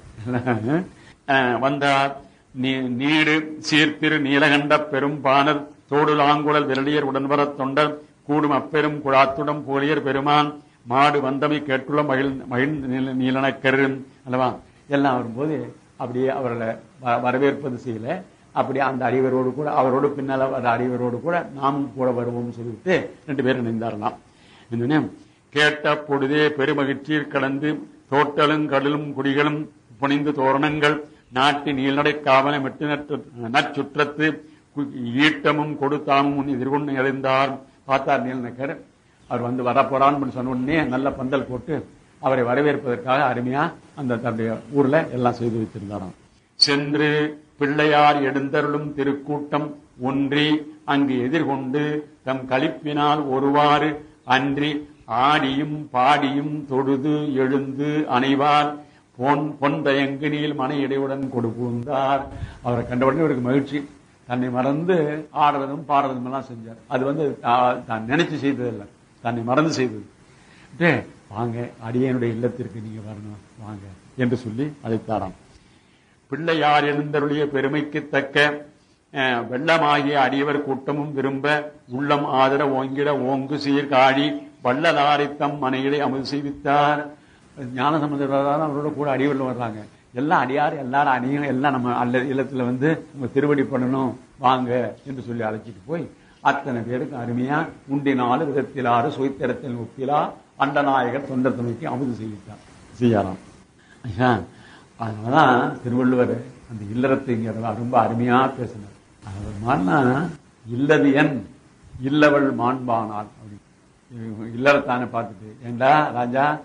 அஹ் வந்தார் நீ- நீடு சீர்திரு நீலகண்ட பெரும் பாணர் தோடுலாங்குழல் விரலியர் உடன்வரத் தொண்டர் கூடும் அப்பெரும் குழாத்துடன் போலியர் பெருமான் மாடு வந்தமை கேட்டுள்ள மகிழ் மகிழ் நீல- நீலனக்கரு அல்லவா எல்லாம் வரும்போது அப்படியே அவர்களை வ- வரவேற்பது செய்யல அப்படி அந்த அடிவரோடு கூட அவரோடு பின்னால வர அடிவரோடு கூட நாமும் கூட வருவோம்னு சொல்லிட்டு ரெண்டு பேரும் இணைந்தாரலாம் என்னன்னு கேட்ட பொழுதே பெருமகிழ்ச்சியில் கடந்து தோட்டலும் கடலும் குடிகளும் புனிந்து தோரணங்கள் நாட்டு நீள்நடை காவலை மெட்டு நட்டு நற்சுற்றத்து கு- ஈட்டமும் கொடுத்தாமும் முன் எதிர்கொண்டு எழுந்தார் பார்த்தார் நீலநக்கர் அவர் வந்து வரப்போறான்னு சொன்ன உடனே நல்ல பந்தல் போட்டு அவரை வரவேற்பதற்காக அருமையா அந்த தன்னுடைய ஊர்ல எல்லாம் செய்து வைத்திருந்தாராம் சென்று பிள்ளையார் எழுந்தருளும் திருக்கூட்டம் ஒன்றி அங்கு எதிர்கொண்டு தம் களிப்பினால் ஒருவாறு அன்றி ஆடியும் பாடியும் தொழுது எழுந்து அணைவார் பொன் பொன் தயங்கினியில் மன இடையுடன் கொடுப்புந்தார் அவரை கண்ட உடனே இவருக்கு மகிழ்ச்சி தன்னை மறந்து ஆடுறதும் பாடுறதும் எல்லாம் செஞ்சார் அது வந்து தா- தான் நினைச்சு செய்ததில்லை தன்னை மறந்து செய்தது டே, வாங்க அடியனுடைய இல்லத்திற்கு நீங்க வரணும் வாங்க என்று சொல்லி அழைத்தாராம் பிள்ளையார் எழுந்தருளிய பெருமைக்கு தக்க அஹ், வெள்ளமாகிய அடியவர் கூட்டமும் விரும்ப உள்ளம் ஆதர ஓங்கிட ஓங்கு சீர்காழி வள்ளலாரித்தம் மனையிலே அமுது செய்வித்தார் ஞான சம்பந்தம் அவரோட கூட அடியவர்கள் வர்றாங்க எல்லாம் அடியார் எல்லாரும் அணியும் எல்லாம் நம்ம அல்ல இல்லத்துல வந்து உங்க திருவடி பண்ணணும் வாங்க என்று சொல்லி அழைச்சிட்டு போய் அத்தனை பேருக்கு அருமையா உண்டினாலு விதத்திலாறு சுயத்திரத்தில் ஒப்பிலா அண்டநாயகர் தொண்டர் துணைக்கு அமுது செய்வித்தார் செய்யாராம் ஐயா, அதனாலதான் திருவள்ளுவர் அந்த இல்லறத்தைங்கிறத ரொம்ப அருமையா பேசினார் அவர் மாறினா இல்லது என் இல்லவள் மாண்பானாள் அப்படி இல்லறத்தானே பார்த்துட்டு ஏண்டா ராஜா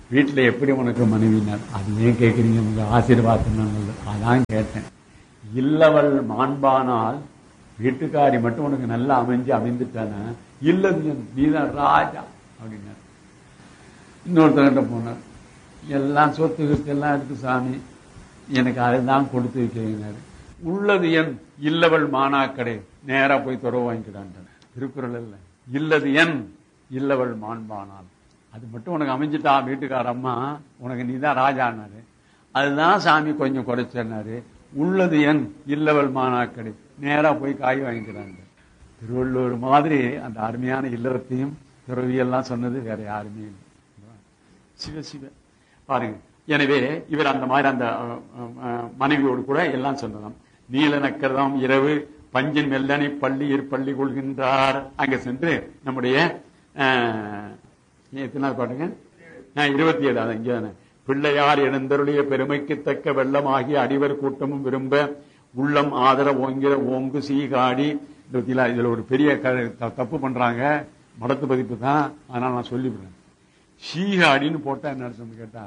வீட்டுல எப்படி உனக்கு மனைவினார் அது ஏன் கேட்குறீங்க உங்க ஆசீர்வாதம் அதான் கேட்டேன் இல்லவள் மாண்பானால் வீட்டுக்காரி மட்டும் உனக்கு நல்லா அமைஞ்சு அமைந்துட்டானா இல்லது நீதான் ராஜா அப்படின்னார் இன்னொருத்தர்கிட்ட போனார் எல்லாம் சொத்து கித்து எல்லாம் இருக்கு சாமி எனக்கு அதுதான் கொடுத்து வைக்கிறீங்கன்னாரு உள்ளது என் இல்லவள் மானாக்கடை நேரா போய் துறவு வாங்கிக்கிறான் திருக்குறள் இல்ல இல்லது என் இல்லவள் மாண்பானால் அது மட்டும் உனக்கு அமைஞ்சிட்டா வீட்டுக்கார அம்மா உனக்கு நீதான் ராஜானாரு அதுதான் சாமி கொஞ்சம் குறைச்சனாரு உள்ளது என் இல்லவள் மானாக்கடை நேரா போய் காய் வாங்கிக்கிறாங்க திருவள்ளூர் மாதிரி அந்த அருமையான இல்லறத்தையும் துறவியெல்லாம் சொன்னது வேற யாருமே இல்லை சிவ சிவ பாருங்க எனவே இவர் அந்த மாதிரி அந்த அஹ், அஹ், மனைவியோடு கூட எல்லாம் சொன்னதாம் நீல நக்கரதாம் இரவு பஞ்சின் மெல்லனை பள்ளியில் பள்ளி கொள்கின்றார் அங்க சென்று நம்முடைய அஹ், எத்தனாவது பாட்டுங்க நான் இருபத்தி ஏழு அது இங்கே தானே. பிள்ளையார் எழுந்தருளிய பெருமைக்கு தக்க வெள்ளமாகி அடிவர் கூட்டமும் விரும்ப உள்ளம் ஆதர ஓங்கிற ஓங்கு சீகாடி இந்த பத்தியில இதுல ஒரு பெரிய க- த- தப்பு பண்றாங்க மடத்து பதிப்பு தான் அதனால நான் சொல்லிவிடுறேன் சீகாடின்னு போட்டா என்ன அர்த்தம்னு கேட்டா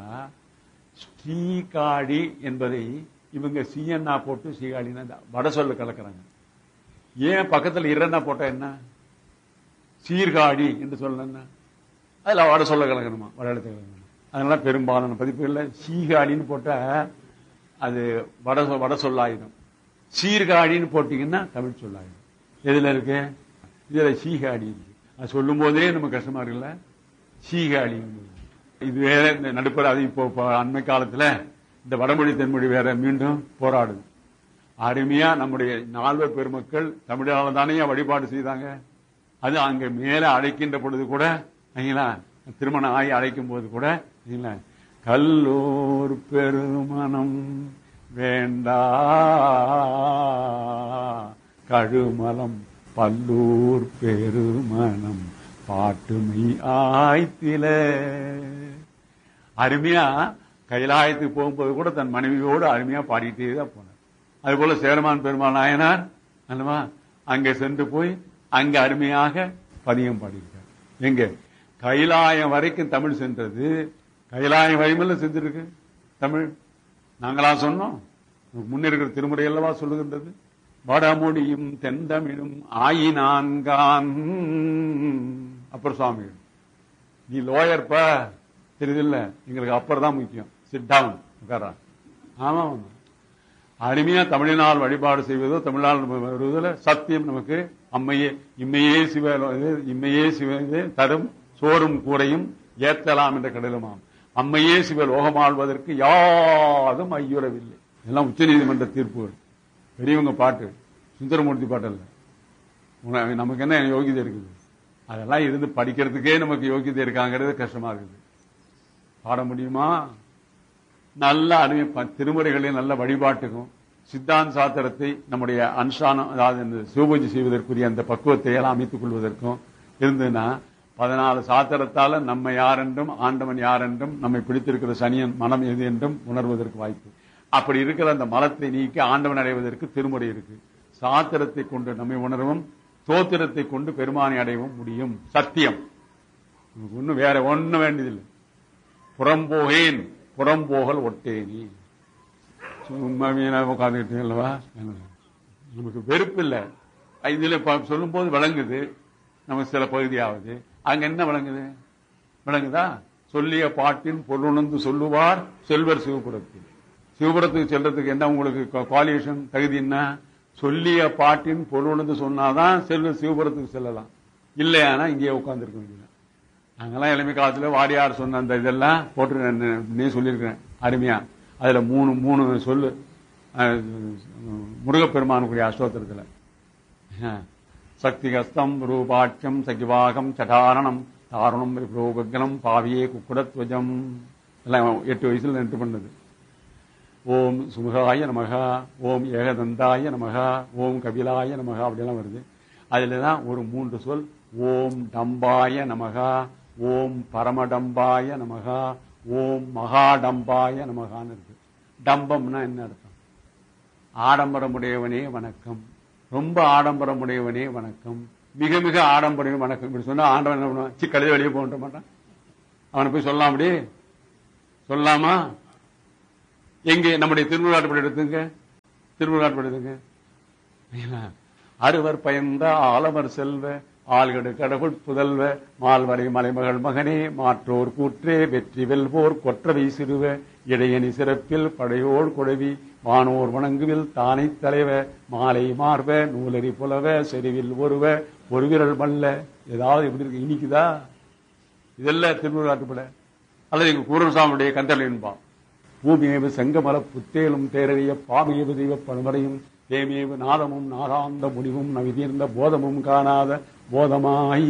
ஸ்ரீகாடி என்பதை இவங்க சீயன்னா போட்டு சீகாடின்னு அந்த வட சொல்ல கலக்குறாங்க ஏன் பக்கத்துல இரன்னா போட்டா என்ன சீர்காழி என்று சொல்ல என்ன அதுல வட சொல்ல கலக்கணுமா வட எழுத்து கலக்கணுமா அதனால பெரும்பாலான பதிப்புகள்ல சீகாழின்னு போட்டா அது வட சொ- வட சொல்லாயிடும் சீர்காழின்னு போட்டீங்கன்னா தமிழ் சொல்லாயிடும் எதுல இருக்கு இதுல சீகாடி இருக்கு அது சொல்லும் போதே நம்ம கஷ்டமா இருக்குல்ல சீகாழி இது வேற இந்த நடுப்பர் அது இப்போ இப்போ அண்மை காலத்துல இந்த வடமொழி தென்மொழி வேற மீண்டும் போராடுது அருமையா நம்முடைய நால்வர் பெருமக்கள் தமிழால தானே வழிபாடு செய்தாங்க அது அங்க மேல அழைக்கின்ற பொழுது கூட சரிங்களா திருமணம் ஆகி அழைக்கும் போது கூட சரிங்களா கல்லூர் பெருமணம் வேண்டா கழுமலம் பல்லூர் பெருமணம் பாட்டுமை ஆய்த்தில அருமையா கைலாயத்துக்கு போகும்போது கூட தன் மனைவியோடு அருமையா பாடிட்டே தான் போனார் அது போல சேரமான் பெருமாள் நாயனார் அல்லவா அங்க சென்று போய் அங்க அருமையாக பதியம் பாடியிருக்கார் எங்க கைலாயம் வரைக்கும் தமிழ் சென்றது கைலாயம் வரைமல்ல செஞ்சிருக்கு தமிழ் நாங்களா சொன்னோம் முன்ன இருக்கிற திருமுறை அல்லவா சொல்லுகின்றது வடமொழியும் தென்தமிழும் ஆயினான்கான் அப்புறம் சுவாமி நீ லோயர்ப்பா தெரியுதில்ல எங்களுக்கு அப்புறம் தான் முக்கியம் சிட் டவுன் உட்காரா ஆமா ஆமா. அருமையா தமிழினால் வழிபாடு செய்வதோ தமிழால் வருவதில் சத்தியம் நமக்கு அம்மையே இம்மையே சிவ இது இம்மையே சிவ இது தரும் சோறும் கூரையும் ஏத்தலாம் என்ற கடலுமாம் அம்மையே சிவ லோகமாழ்வதற்கு யாதும் ஐயுறவில்லை இதெல்லாம் உச்ச நீதிமன்ற தீர்ப்புகள் பெரியவங்க பாட்டு சுந்தரமூர்த்தி பாட்டு அல்ல உன- நமக்கு என்ன யோகிதை இருக்குது அதெல்லாம் இருந்து படிக்கிறதுக்கே நமக்கு யோகிதை இருக்காங்கிறது கஷ்டமா இருக்குது பாட முடியுமா நல்ல அருமை ப- திருமுறைகளின் நல்ல வழிபாட்டுக்கும் சித்தாந்த சாத்திரத்தை நம்முடைய அனுஷ்டானம் அதாவது இந்த சிவபூஜை செய்வதற்குரிய அந்த பக்குவத்தை எல்லாம் அமைத்துக் கொள்வதற்கும் இருந்ததுன்னா பதினாலு சாத்திரத்தால நம்ம யார் என்றும் ஆண்டவன் யார் என்றும் நம்மை பிடித்திருக்கிற சனியன் மனம் எது என்றும் உணர்வதற்கு வாய்ப்பு அப்படி இருக்கிற அந்த மலத்தை நீக்கி ஆண்டவன் அடைவதற்கு திருமுறை இருக்கு சாத்திரத்தை கொண்டு நம்மை உணரவும் தோத்திரத்தை கொண்டு பெருமானை அடையவும் முடியும் சத்தியம் நமக்கு ஒண்ணும் வேற ஒண்ணும் வேண்டியதில்லை புறம்போகேன் புறம்போகல் ஒட்டேனி சும்மா வீணா உட்காந்துக்கிட்டு அல்லவா நமக்கு வெறுப்பு இல்லை இதுல சொல்லும் போது விளங்குது நமக்கு சில பகுதியாவது அங்க என்ன விளங்குது விளங்குதா சொல்லிய பாட்டின் பொருளுணர்ந்து சொல்லுவார் செல்வர் சிவபுரத்தில் சிவபுரத்துக்கு செல்றதுக்கு என்ன உங்களுக்கு குவாலிஃபிகேஷன் தகுதி என்ன சொல்லிய பாட்டின் பொருளுணர்ந்து சொன்னாதான் செல்வர் சிவபுரத்துக்கு செல்லலாம் இல்லையானா இங்கேயே உட்கார்ந்துருக்க வேண்டியது நாங்கெல்லாம் இளமை காலத்துல வாடியார் சொன்ன அந்த இதெல்லாம் போட்டு நீ சொல்லியிருக்கிறேன் அருமையா அதுல மூணு மூணு சொல்லு அஹ், முருகப்பெருமானுக்குரிய அஷ்டோத்திரத்துல அஹ், சக்தி கஸ்தம் ரூபாட்சம் சகிவாகம் சடாரணம் தாரணம் விப்ரோகனம் பாவியே குக்குடத்வஜம் எல்லாம் எட்டு வயசுல நெட்டு பண்ணது ஓம் சுமுகாய நமகா ஓம் ஏகதந்தாய நமகா ஓம் கபிலாய நமகா அப்படியெல்லாம் வருது அதுல தான் ஒரு மூன்று சொல் ஓம் டம்பாய நமகா ஓம் பரமடம்பாய நமகா ஓம் மகாடம்பாய நமகான்னு இருக்கு டம்பம்னா என்ன அர்த்தம் ஆடம்பரமுடையவனே வணக்கம் ரொம்ப ஆடம்பரமுடையவனே வணக்கம் மிக மிக ஆடம்பரம் வணக்கம் இப்படி சொன்னா ஆண்டவன் என்ன பண்ணுவான் சி கழுத வெளியே போக மாட்டான் அவனை போய் சொல்லலாம் அப்படி சொல்லலாமா எங்க நம்முடைய திருவிழாட்டுப்படி எடுத்துங்க திருவிழாட்டுப்படி எடுத்துங்க இல்லைங்களா? அறுவர் பயந்த ஆலமர் செல்வ ஆள்கடு கடவுள் புதல்வ மால்வரை மலைமகள் மகனே மாற்றோர் கூற்றே வெற்றி வெல்வோர் கொற்றவை சிறுவ இடையணி சிறப்பில் படையோர் குழவி வானோர் வணங்குவில் தானை தலைவ மாலை மார்ப நூலரி புலவ செறிவில் ஒருவ ஒரு விரல் மல்ல ஏதாவது எப்படி இருக்கு இனிக்குதா இதெல்லாம் திருவிழாட்டுப்பட அல்லது எங்க கூரசாமியுடைய கந்தல் என்பான் பூமியேவு செங்கமல புத்தேலும் தேரறிய பாமியவு தெய்வ பழுமறையும் தேமேவு நாதமும் நாதாந்த முடிவும் நவிதீர்ந்த போதமும் காணாத போதமாய்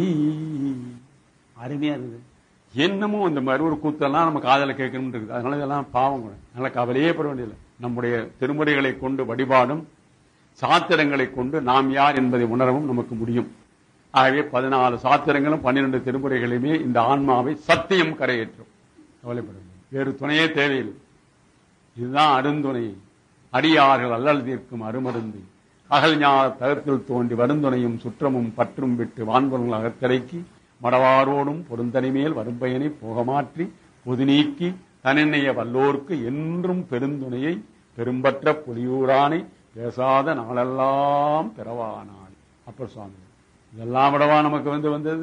அருமையா இருக்குது என்னமோ இந்த மாதிரி ஒரு கூத்தெல்லாம் நம்ம காதல கேட்கணும் இருக்குது அதனால இதெல்லாம் பாவம் கூட. அதனால கவலையே பட வேண்டியதில்லை நம்முடைய திருமுறைகளை கொண்டு வழிபாடும் சாத்திரங்களை கொண்டு நாம் யார் என்பதை உணரவும் நமக்கு முடியும் ஆகவே பதினாலு சாத்திரங்களும் பன்னிரண்டு திருமுறைகளையுமே இந்த ஆன்மாவை சத்தியம் கரையேற்றும் கவலைப்பட வேண்டாம். வேறு துணையே தேவையில்லை இதுதான் அருந்துணை அடியார்கள் அல்லல் தீர்க்கும் அருமருந்து அகல் ஞான தகத்தில் தோன்றி வருந்துணையும் சுற்றமும் பற்றும் விட்டு வான்பொருள் அகத்திரைக்கு மடவாரோடும் பொருந்தனை மேல் வரும்பயனை போகமாற்றி பொது நீக்கி தனினைய வல்லோர்க்கு என்றும் பெருந்துணையை பெரும்பற்ற புலியூரானை பேசாத நாளெல்லாம் பிறவானாள் அப்பர் சுவாமி இதெல்லாம் விடவா நமக்கு வந்து வந்தது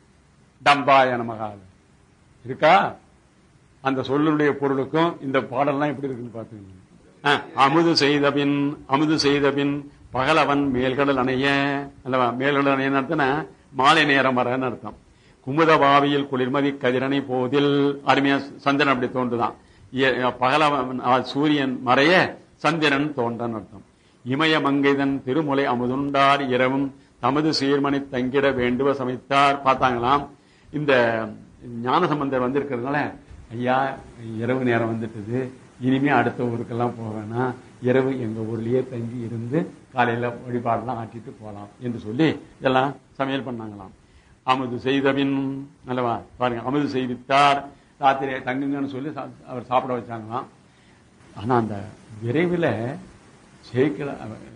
டம்பாய நமகால இருக்கா அந்த சொல்லுடைய பொருளுக்கும் இந்த பாடல்லாம் எப்படி இருக்குன்னு பாத்துக்கங்க அஹ், அமுது செய்தபின் அமுது செய்தபின் பகலவன் மேல்கடல் அணைய அல்லவா மேல்கடல் அணையன்னு அர்த்தம்னா மாலை நேரம் வரன்னு அர்த்தம் குமுத பாவியில் குளிர்மதி கதிரணை போதில் அருமையா சந்திரன் அப்படி தோன்றுதான் இய- பகலவன் அஹ், சூரியன் மறைய சந்திரன் தோன்றன்னு அர்த்தம் இமய மங்கைதன் திருமுலை அமுதுண்டார் இரவும் தமது சீர்மனை தங்கிட வேண்டுவ சமைத்தார் பார்த்தாங்களாம் இந்த ஞானசம்பந்தர் வந்திருக்கிறதுனால ஐயா இரவு நேரம் வந்துட்டுது இனிமே அடுத்த ஊருக்கெல்லாம் போக வேணாம் இரவு எங்க ஊர்லயே தங்கி இருந்து காலையில வழிபாடெல்லாம் ஆட்டிட்டு போலாம் என்று சொல்லி இதெல்லாம் சமையல் பண்ணாங்களாம் அமுது செய்தபின் நல்லவா பாருங்க அமுது செய்வித்தார் ராத்திரி தங்குங்கன்னு சொல்லி சா- அவர் சாப்பிட வச்சாங்களாம் ஆனா அந்த விரைவில் சேர்க்கல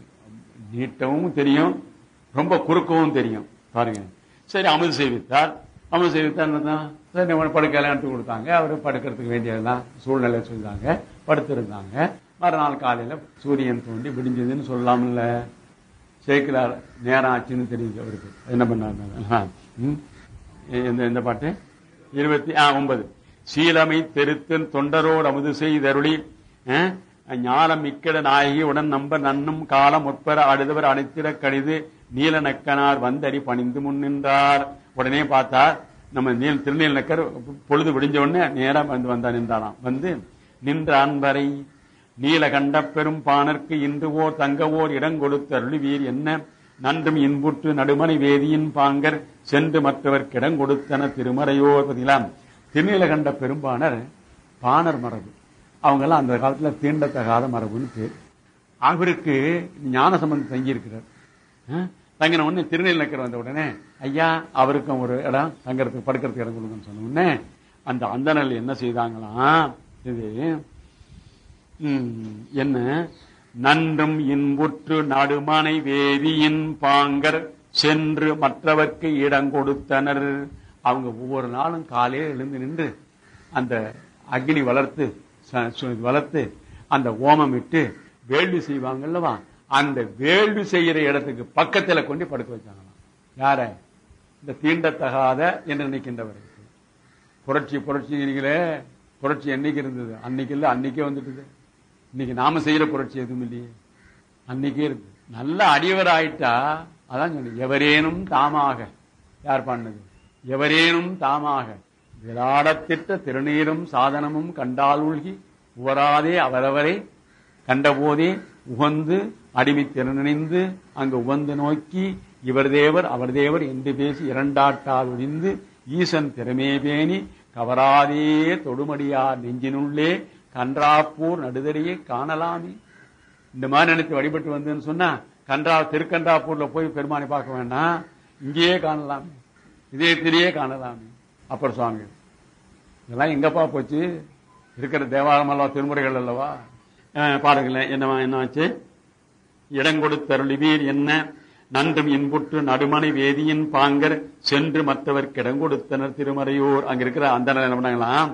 நீட்டவும் தெரியும் ரொம்ப குறுக்கவும் தெரியும் பாருங்க சரி அமுது செய்வித்தார் அமுது செய்வித்தார் என்னதான்? சரி இவனை படுக்கையெல்லாம் எடுத்து கொடுத்தாங்க அவர் படுக்கிறதுக்கு வேண்டியதெல்லாம் சூழ்நிலை செஞ்சாங்க படுத்திருந்தாங்க மறுநாள் காலையில சூரியன் தோண்டி விடிஞ்சதுன்னு சொல்லலாம்ல சேர்க்கிறார் நேரம் ஆச்சுன்னு தெரியுது அவருக்கு என்ன பண்ணார் இந்த இந்த பாட்டு இருபத்தி ஆ, ஒன்பது சீலமை தெருத்தன் தொண்டரோடு அமுது செய்தருளி அஹ், ஞானம் மிக்கட நாயகி உடன் நம்ப நன்னும் காலம் உட்பெற அடுதவர் அனைத்திட கடிது நீல நக்கனார் வந்தடி பணிந்து முன் நின்றார் உடனே பார்த்தார் நம்ம நீல் திருநீல் நக்கர் பொழுது விடிஞ்ச உடனே நேரம் வந்து வந்தா நின்றாராம் வந்து நின்ற அன்பரை நீலகண்ட பெரும் பாணர்க்கு இன்று ஓர் தங்கவோர் இடங்கொடுத்து அருளிவீர் என்ன நன்றும் இன்புற்று நடுமனை வேதியின் பாங்கர் சென்று மற்றவர்க்கு இடம் கொடுத்தன திருமறையோர் பதிலாம் திருநீலகண்ட பெரும்பாணர் பாணர் மரபு அவங்க எல்லாம் அந்த காலத்துல தீண்டத்தகாத மரபுன்னு பேர் அவருக்கு ஞான சம்பந்தம் தங்கி இருக்கிறார் தங்கின உடனே திருநெல்வேலி வந்த உடனே ஐயா அவருக்கும் ஒரு இடம் தங்கறதுக்கு படுக்கிறதுக்கு இடம் கொடுங்கன்னு சொன்ன உடனே அந்த அந்தனல் என்ன செய்தாங்களாம் இது ம், என்ன நன்றும் இன்புற்று நடுமனை வேதியின் பாங்கர் சென்று மற்றவர்க்கு இடம் கொடுத்தனர் அவங்க ஒவ்வொரு நாளும் காலையில எழுந்து நின்று அந்த அக்னி வளர்த்து ச- சு- வளர்த்து அந்த ஓமம் இட்டு வேள்வி செய்வாங்கல்லவா அந்த வேள்வி செய்யற இடத்துக்கு பக்கத்துல கொண்டு படுக்க வச்சாங்களாம் யார இந்த தீண்டத்தகாத என்று நினைக்கின்றவருக்கு புரட்சி புரட்சிங்கிறீங்களே புரட்சி என்னைக்கு இருந்தது அன்னைக்கு இல்ல அன்னைக்கே வந்துட்டுது இன்னைக்கு நாம செய்யற புரட்சி எதுவும் இல்லையே அன்னைக்கே இருக்கு நல்ல அடியவர் ஆயிட்டா அதான் சொல்லு எவரேனும் தாமாக யார் பண்ணது எவரேனும் தாமாக விராடத்திட்ட திருநீரும் சாதனமும் கண்டால் உள்கி உவராதே அவரவரை கண்டபோதே உகந்து அடிமை திறனிணைந்து அங்கு உவந்து நோக்கி இவர் தேவர் அவர் தேவர் என்று பேசி இரண்டாட்டால் ஒழிந்து ஈசன் திறமே பேணி கவராதே தொடுமடியார் நெஞ்சினுள்ளே கன்றாப்பூர் நடுதறியே காணலாமே இந்த மாதிரி நினைத்து வழிபட்டு வந்தேன்னு சொன்னா கன்றா திருக்கன்றாப்பூர்ல போய் பெருமானை பார்க்க வேண்டாம் இங்கேயே காணலாமே இதயத்திலேயே காணலாமே அப்பர் சுவாமி இதெல்லாம் எங்கப்பா போச்சு இருக்கிற தேவாரம் அல்லவா திருமுறைகள் அல்லவா அஹ் பாருங்களேன் என்னவா என்னாச்சு இடங்கொடுத்தருளிவீர் என்ன நன்றும் இன்புற்று நடுமனை வேதியின் பாங்கர் சென்று மற்றவர்க்கு இடம் கொடுத்தனர் திருமறையூர் அங்க இருக்கிற அந்த என்ன பண்ணாங்களாம்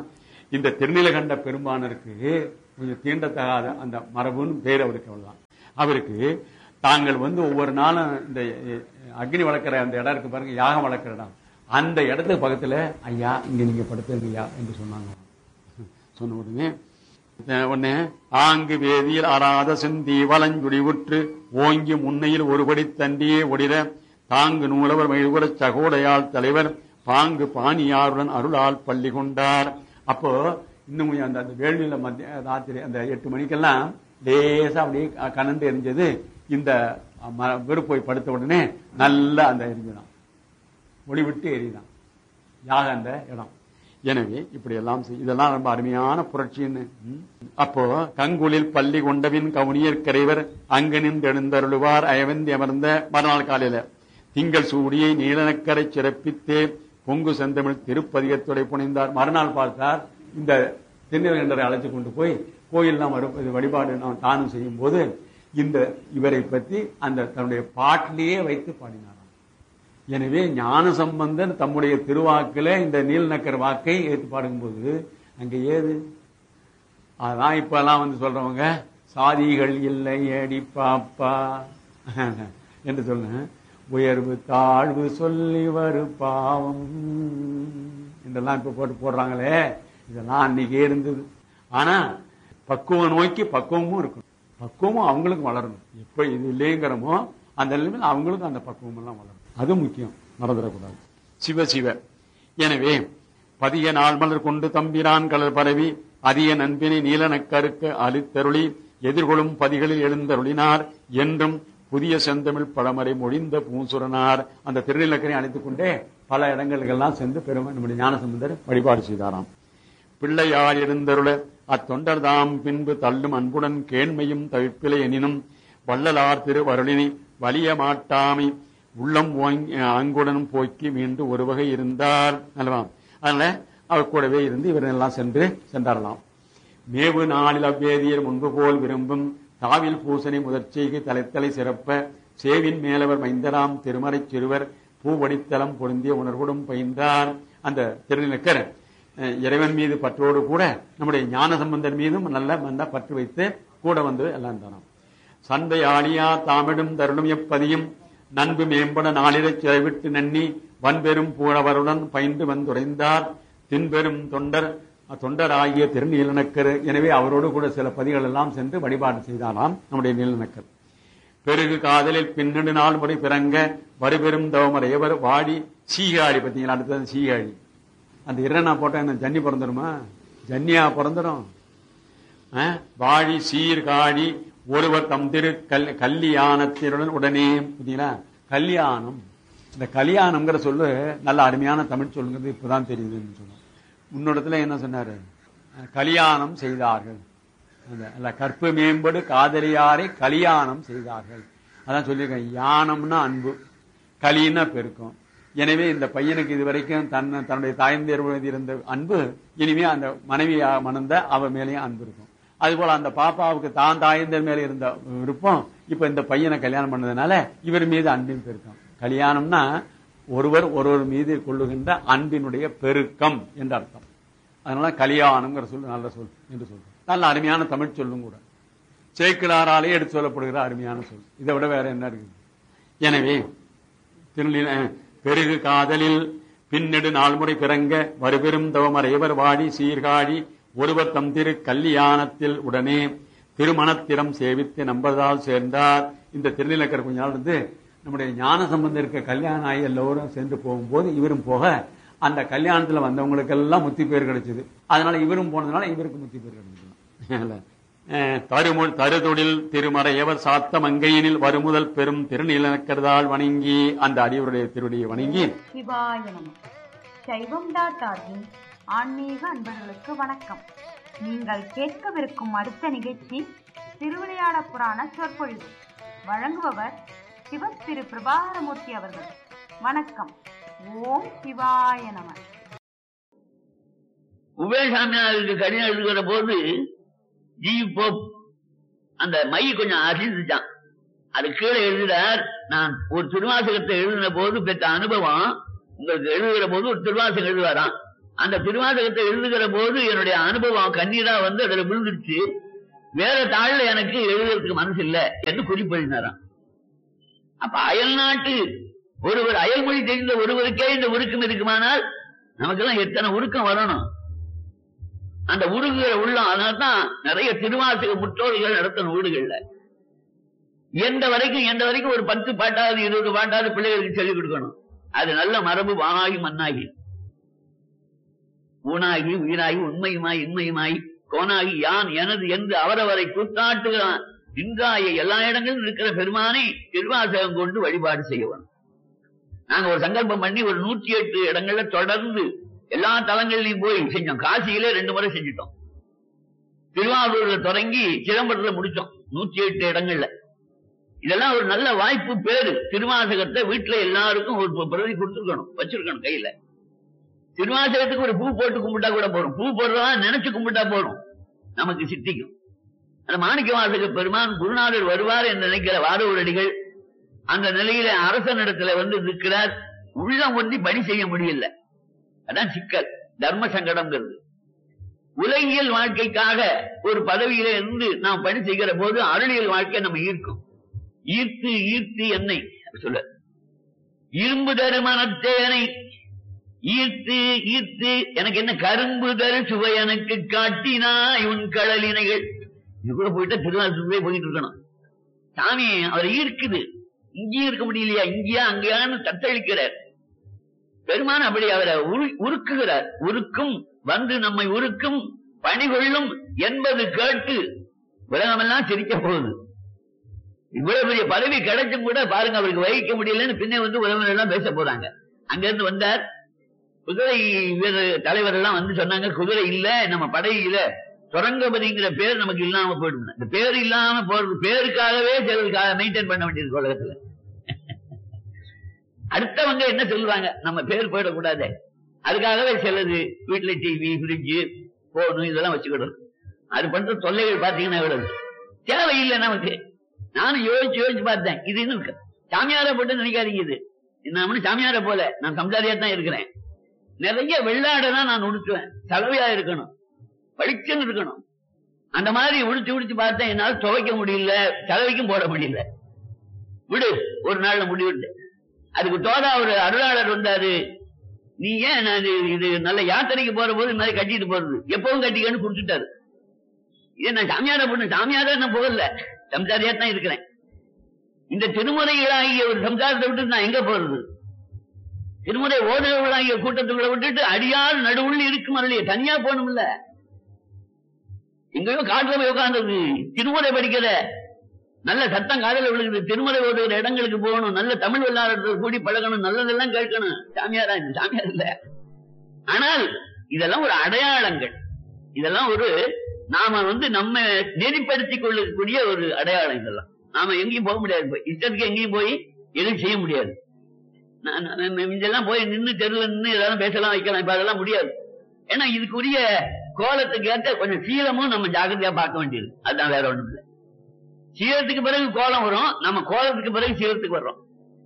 இந்த திருநிலகண்ட பெரும்பானருக்கு கொஞ்சம் தீண்டத்தகாத அந்த மரபுன்னு பேர் அவருக்கு அவ்வளவுதான் அவருக்கு தாங்கள் வந்து ஒவ்வொரு நாளும் இந்த அஹ், அக்னி வளர்க்குற அந்த இடம் இருக்கு பாருங்க யாகம் வளர்க்குற இடம் அந்த இடத்துக்கு பக்கத்துல ஐயா இங்க நீங்க படுத்துங்க ஐயா என்று சொன்னாங்க சொன்ன உடனே அஹ், உடனே ஆங்கு வேதியில் அறாத சிந்தி வலஞ்சுடி உற்று ஓங்கி முன்னையில் ஒருபடி தண்டியே ஒடிர தாங்கு நூலவர் மகிழ்குடச் சகோடையாள் தலைவர் பாங்கு பாணியாருடன் அருளால் பள்ளி கொண்டார் அப்போ இன்னும் கொஞ்சம் அந்த அந்த வேள்வியில மத்திய ராத்திரி அந்த எட்டு மணிக்கெல்லாம் லேசா அப்படியே க- கனண்டு எரிஞ்சது இந்த ம- வெறுப்போய் படுத்த உடனே நல்லா அந்த எரிஞ்சுதான் ஒளி விட்டு எரியுதான் யாக அந்த இடம் எனவே இப்படி எல்லாம் செய்- இதெல்லாம் ரொம்ப அருமையான புரட்சின்னு ம். அப்போ கங்குலில் பள்ளி கொண்டவின் கவுனியர் கரைவர் அங்கு நின்று எழுந்தருளுவார் அயவந்தி அமர்ந்த மறுநாள் காலையில திங்கள் சூடியை நீலனக்கரை சிறப்பித்தே பொங்கு செந்தமிழ் திருப்பதிகத்துறை புனைந்தார் மறுநாள் பார்த்தார் இந்த திருநெல்வேந்தரை அழைத்து கொண்டு போய் கோயில்லாம் வரும் இது வழிபாடு நாம் தானம் செய்யும் போது இந்த இவரை பற்றி அந்த தன்னுடைய பாட்டிலேயே வைத்து பாடினாராம் எனவே ஞான சம்பந்தன் தம்முடைய திருவாக்கில இந்த நீலநக்கர் வாக்கை ஏற்று பாடும்போது அங்க ஏது அதான் இப்ப எல்லாம் வந்து சொல்றவங்க சாதிகள் இல்லை அடி பாப்பா என்று சொல்ல உயர்வு தாழ்வு சொல்லி வரு பாவம் இதெல்லாம் இப்ப போட்டு போடுறாங்களே இதெல்லாம் அன்னைக்கே இருந்தது ஆனா பக்குவம் நோக்கி பக்குவமும் இருக்கணும் பக்குவமும் அவங்களுக்கும் வளரணும் எப்ப இது இல்லைங்கிறமோ அந்த நிலைமையில் அவங்களுக்கும் அந்த பக்குவம் எல்லாம் வளரும் அது முக்கியம் மறந்துடக்கூடாது சிவ சிவ எனவே பதிய நாள் மலர் கொண்டு தம்பிரான் கலர் பரவி அதிய நண்பினை நீலனக்கருக்க அளித்தருளி எதிர்கொள்ளும் பதிகளில் எழுந்தருளினார் என்றும் புதிய செந்தமிழ் பழமறை மொழிந்த பூசுரனார் அந்த திருநிலக்கரை அழைத்துக் கொண்டே பல இடங்களுக்கெல்லாம் சென்று பெருமை நம்முடைய ஞானசம்பந்தர் வழிபாடு செய்தாராம் பிள்ளையார் இருந்தருள அத்தொண்டர் தாம் பின்பு தள்ளும் அன்புடன் கேண்மையும் தவிப்பிலை எனினும் வள்ளலார் திருவருளினி வலிய மாட்டாமை உள்ளம் ஓங்கி அங்குடனும் போக்கி மீண்டு ஒரு வகை இருந்தார் அல்லவா அதனால அவர் கூடவே இருந்து இவர் எல்லாம் சென்று சென்றாரலாம் மேவு நாளில் அவ்வேதியர் முன்பு போல் விரும்பும் தாவில் பூசணி முதற்செய்கை தலைத்தலை சிறப்ப சேவின் மேலவர் மைந்தராம் திருமறைச் சிறுவர் பூவடித்தலம் பொருந்திய உணர்வுடன் பயின்றார் அந்த திருநிலக்கர் அஹ், இறைவன் மீது பற்றோடு கூட நம்முடைய ஞான சம்பந்தர் மீதும் நல்ல மந்த பற்று வைத்து கூட வந்து எல்லாம் தானாம் சந்தை ஆடியா தாமிடும் தருணம் எப்பதியும் நன்பு மேம்பட நாளிரச் சிறைவிட்டு நன்னி வன்பெரும் பூழவருடன் பயின்று வந்துரைந்தார் தின்பெரும் தொண்டர் தொண்டர் ஆகிய திருநீலனக்கர் எனவே அவரோடு கூட சில பதிகள் எல்லாம் சென்று வழிபாடு செய்தாராம் நம்முடைய நீலனக்கர் பெருகு காதலில் பின்னெடு நாள் முறை பிறங்க வருபெரும் தவமறையவர் வாடி சீகாழி பார்த்தீங்களா அடுத்தது சீகாழி அந்த இரநா போட்டா என்ன ஜன்னி பிறந்துருமா ஜன்னியா பிறந்துரும் ஆ? வாழி சீர்காழி ஒருவர் தம் திரு கல் கல்யாணத்தினுடன் உடனே பார்த்தீங்களா கல்யாணம் இந்த கல்யாணம்ங்கிற சொல்லு நல்ல அருமையான தமிழ் சொல்லுங்கிறது இப்பதான் தெரியுதுன்னு சொன்னோம் முன்னோடத்துல என்ன சொன்னாரு அஹ், கல்யாணம் செய்தார்கள் அந்த அல்ல கற்பு மேம்படு காதலியாரை கல்யாணம் செய்தார்கள் அதான் சொல்லியிருக்கேன் யானம்னா அன்பு கலின்னா பெருக்கம் எனவே இந்த பையனுக்கு இதுவரைக்கும் தன் தன்னுடைய தாய்ந்தேர் மீது இருந்த அன்பு இனிமே அந்த மனைவி மணந்த அவ மேலேயும் அன்பு இருக்கும் அதுபோல அந்த பாப்பாவுக்கு தான் தாய்ந்தர் மேல இருந்த விருப்பம் இப்ப இந்த பையனை கல்யாணம் பண்ணதுனால இவர் மீது அன்பின் பெருக்கம் கல்யாணம்னா ஒருவர் ஒருவர் மீது கொள்ளுகின்ற அன்பினுடைய பெருக்கம் என்று அர்த்தம் அதனால கல்யாணம்ங்கிற சொல் நல்ல சொல் என்று சொல்றோம் நல்ல அருமையான தமிழ் சொல்லும் கூட சேக்கிலாராலே எடுத்து சொல்லப்படுகிற அருமையான சொல் இதை விட வேற என்ன இருக்குது எனவே திருநீல பெருகு காதலில் பின்னெடு நாள்முறை பிறங்க வருபெரும் தவமறையவர் வாடி சீர்காழி ஒருவர் தம் திரு கல்யாணத்தில் உடனே திருமணத்திடம் சேவித்து நம்பதால் சேர்ந்தார் இந்த திருநிலக்கர் கொஞ்ச நாள் இருந்து நம்முடைய ஞான சம்பந்தம் இருக்க கல்யாணம் ஆகி எல்லோரும் சேர்ந்து போகும்போது இவரும் போக அந்த கல்யாணத்துல வந்தவங்களுக்கெல்லாம் முத்தி பேர் கிடைச்சது அதனால இவரும் போனதுனால இவருக்கு முத்தி பேர் கிடைச்சது அஹ் தருமுள் தருதொழில் திருமறையவர் சாத்த மங்கையினில் வருமுதல் பெரும் திருநிலக்கர்தால் வணங்கி அந்த அடியவருடைய திருடியை வணங்கி சிவாய நம சைவம் டாட் ஆர்கின் ஆன்மீக அன்பர்களுக்கு வணக்கம் நீங்கள் கேட்கவிருக்கும் அடுத்த நிகழ்ச்சி திருவிளையாட புராண சொற்பொழிவு வழங்குபவர் சிவ திரு பிரபாகரமூர்த்தி அவர்கள் வணக்கம் ஓம் சிவாய நம உபயசாமியாருக்கு கடிதம் எழுதுகிற போது ஜி போப் அந்த மை கொஞ்சம் அசிந்துச்சான் அது கீழே எழுதுறார் நான் ஒரு திருவாசகத்தை எழுதின போது பெற்ற அனுபவம் உங்களுக்கு எழுதுகிற போது ஒரு திருவாசகம் எழுதுவாராம் அந்த திருவாசகத்தை எழுதுகிற போது என்னுடைய அனுபவம் கண்ணீரா வந்து அதுல விழுந்துருச்சு வேற தாள்ல எனக்கு எழுதுறதுக்கு மனசு இல்ல என்று குறிப்பிடுனாராம் அப்ப அயல் நாட்டு ஒருவர் அயல்மொழி தெரிந்த ஒருவருக்கே இந்த உருக்கம் இருக்குமானால் நமக்கெல்லாம் எத்தனை உருக்கம் வரணும் அந்த உருகுகிற உள்ளம் அதனால்தான் நிறைய திருவாசக முற்றோர்கள் நடத்தின வீடுகள்ல எந்த வரைக்கும் எந்த வரைக்கும் ஒரு பத்து பாட்டாவது இருபது பாட்டாவது பிள்ளைகளுக்கு சொல்லிக் கொடுக்கணும் அது நல்ல மரபு வானாகி மண்ணாகி ஊனாகி உயிராகி உண்மையுமாய் இன்மையுமாய் கோனாகி யான் எனது என்று அவரவரை கூத்தாட்டுகிறான் இன்றாய எல்லா இடங்களிலும் இருக்கிற பெருமானை திருவாசகம் கொண்டு வழிபாடு செய்யவன் நாங்க ஒரு சங்கல்பம் பண்ணி ஒரு நூற்றி எட்டு இடங்கள்ல தொடர்ந்து எல்லா தலங்கள்லயும் போய் செஞ்சோம் காசியிலே ரெண்டு முறை செஞ்சுட்டோம் திருவாரூர்ல தொடங்கி சிதம்பரத்துல முடிச்சோம் நூற்றி எட்டு இடங்கள்ல இதெல்லாம் ஒரு நல்ல வாய்ப்பு பேரு திருவாசகத்தை வீட்டுல எல்லாருக்கும் ஒரு பிரதி கொடுத்துருக்கணும் வச்சிருக்கணும் கையில திருவாசகத்துக்கு ஒரு பூ போட்டு கும்பிட்டா கூட போறோம் பூ போடுறதா நினைச்சு கும்பிட்டா போறோம் நமக்கு சித்திக்கும் அந்த மாணிக்க வாசக பெருமான் குருநாதர் வருவார் என்று நினைக்கிற வாதவரடிகள் அந்த நிலையில அரசனிடத்துல வந்து நிற்கிறார் உள்ளம் ஒன்றி பணி செய்ய முடியல அதான் சிக்கல் தர்ம சங்கடம்ங்கிறது உலகியல் வாழ்க்கைக்காக ஒரு பதவியில இருந்து நாம் பணி செய்கிற போது அருளியல் வாழ்க்கை நம்ம ஈர்க்கும் ஈர்த்து ஈர்த்து என்னை சொல்ல இரும்பு தருமனத்தேனை ஈர்த்து ஈர்த்து எனக்கு என்ன கரும்பு தரு சுவை எனக்கு காட்டினாய் உன் கடலினைகள் இதுக்குள்ள போயிட்டு திருவாசூரே போயிட்டு இருக்கணும் சாமி அவர் ஈர்க்குது இங்கேயும் இருக்க முடியலையா இங்கேயா அங்கேயான்னு தத்தளிக்கிறார் பெருமான் அப்படி அவரை உரு- உருக்குகிறார் உருக்கும் வந்து நம்மை உருக்கும் பணிகொள்ளும் என்பது கேட்டு உலகமெல்லாம் சிரிக்க போகுது இவ்வளவு பெரிய பதவி கிடைச்சும் கூட பாருங்க அவருக்கு வகிக்க முடியலன்னு பின்னே வந்து உறவினர் எல்லாம் பேச போறாங்க அங்க இருந்து வந்தார் குதிரை வீர தலைவர் எல்லாம் வந்து சொன்னாங்க குதிரை இல்ல நம்ம படை இல்ல சுரங்கபதிங்கிற பேர் நமக்கு இல்லாம போயிடும் இந்த பேர் இல்லாம போறது பேருக்காகவே சிலருக்காக மெயின்டைன் பண்ண வேண்டியது உலகத்துல அடுத்தவங்க என்ன சொல்லுவாங்க நம்ம பேர் போயிடக்கூடாது அதுக்காகவே சிலது வீட்டுல டிவி ஃப்ரிட்ஜு போனு இதெல்லாம் வச்சுக்கிடும் அது பண்ற தொல்லைகள் பாத்தீங்கன்னா எவ்வளவு தேவையில்லை நமக்கு நானும் யோசிச்சு யோசிச்சு பார்த்தேன் இது இன்னும் இருக்கு. சாமியாரை போட்டு நினைக்காதீங்க இது நான் சாமியாரை போல நான் சம்சாரியா தான் இருக்கிறேன் நிறைய வெள்ளாடை தான் நான் உடுத்துவேன் சலவையா இருக்கணும் பளிச்சுன்னு இருக்கணும் அந்த மாதிரி உடிச்சு உடிச்சு பார்த்தேன் என்னால துவைக்க முடியல சலவைக்கும் போட முடியல விடு ஒரு நாள்ல முடிவிட்டு அதுக்கு தோதா ஒரு அருளாளர் வந்தாரு நீ ஏன் நான் இது- இது நல்ல யாத்திரைக்கு போற போது இந்த மாதிரி கட்டிட்டு போறது எப்பவும் கட்டிக்கன்னு குடுத்துட்டாரு ஏன் நான் சாமியார பொண்ணு சாமியாரா நான் போகல சம்சாரியா தான் இருக்கிறேன் இந்த திருமுறைகளாகிய ஒரு சம்சாரத்தை விட்டு நான் எங்க போறது திருமுறை ஓதுகிறவர்களாகிய கூட்டத்துக்குள்ள விட்டுட்டு அடியால் நடுவுள்ள இருக்கும் அருளிய தனியா போகணும்ல எங்கேயோ காட்டுல போய் உட்கார்ந்தது திருமுறை படிக்கிற நல்ல சத்தம் காதல விழுகுது திருமுறை ஓடுகிற இடங்களுக்கு போகணும் நல்ல தமிழ் விளையாடுறது கூடி பழகணும் நல்லதெல்லாம் கேட்கணும் சாமியாரா இது சாமியார் இல்ல ஆனால் இதெல்லாம் ஒரு அடையாளங்கள் இதெல்லாம் ஒரு நாம வந்து நம்ம நெறிப்படுத்திக் கொள்ளக்கூடிய ஒரு அடையாளம் இதெல்லாம் நாம எங்கேயும் போக முடியாது போய் இஷ்டத்துக்கு எங்கேயும் போய் எதுவும் செய்ய முடியாது நான் நான் நான் இதெல்லாம் போய் நின்னு தெருல நின்னு எல்லாரும் பேசலாம் வைக்கலாம் இப்ப அதெல்லாம் முடியாது ஏன்னா இதுக்குரிய கோலத்துக்கு ஏற்ற கொஞ்சம் சீலமும் நம்ம ஜாக்கிரதையா பார்க்க வேண்டியது அதுதான் வேற ஒண்ணும் இல்லை சீலத்துக்கு பிறகு கோலம் வரும் நம்ம கோலத்துக்கு பிறகு சீலத்துக்கு வர்றோம்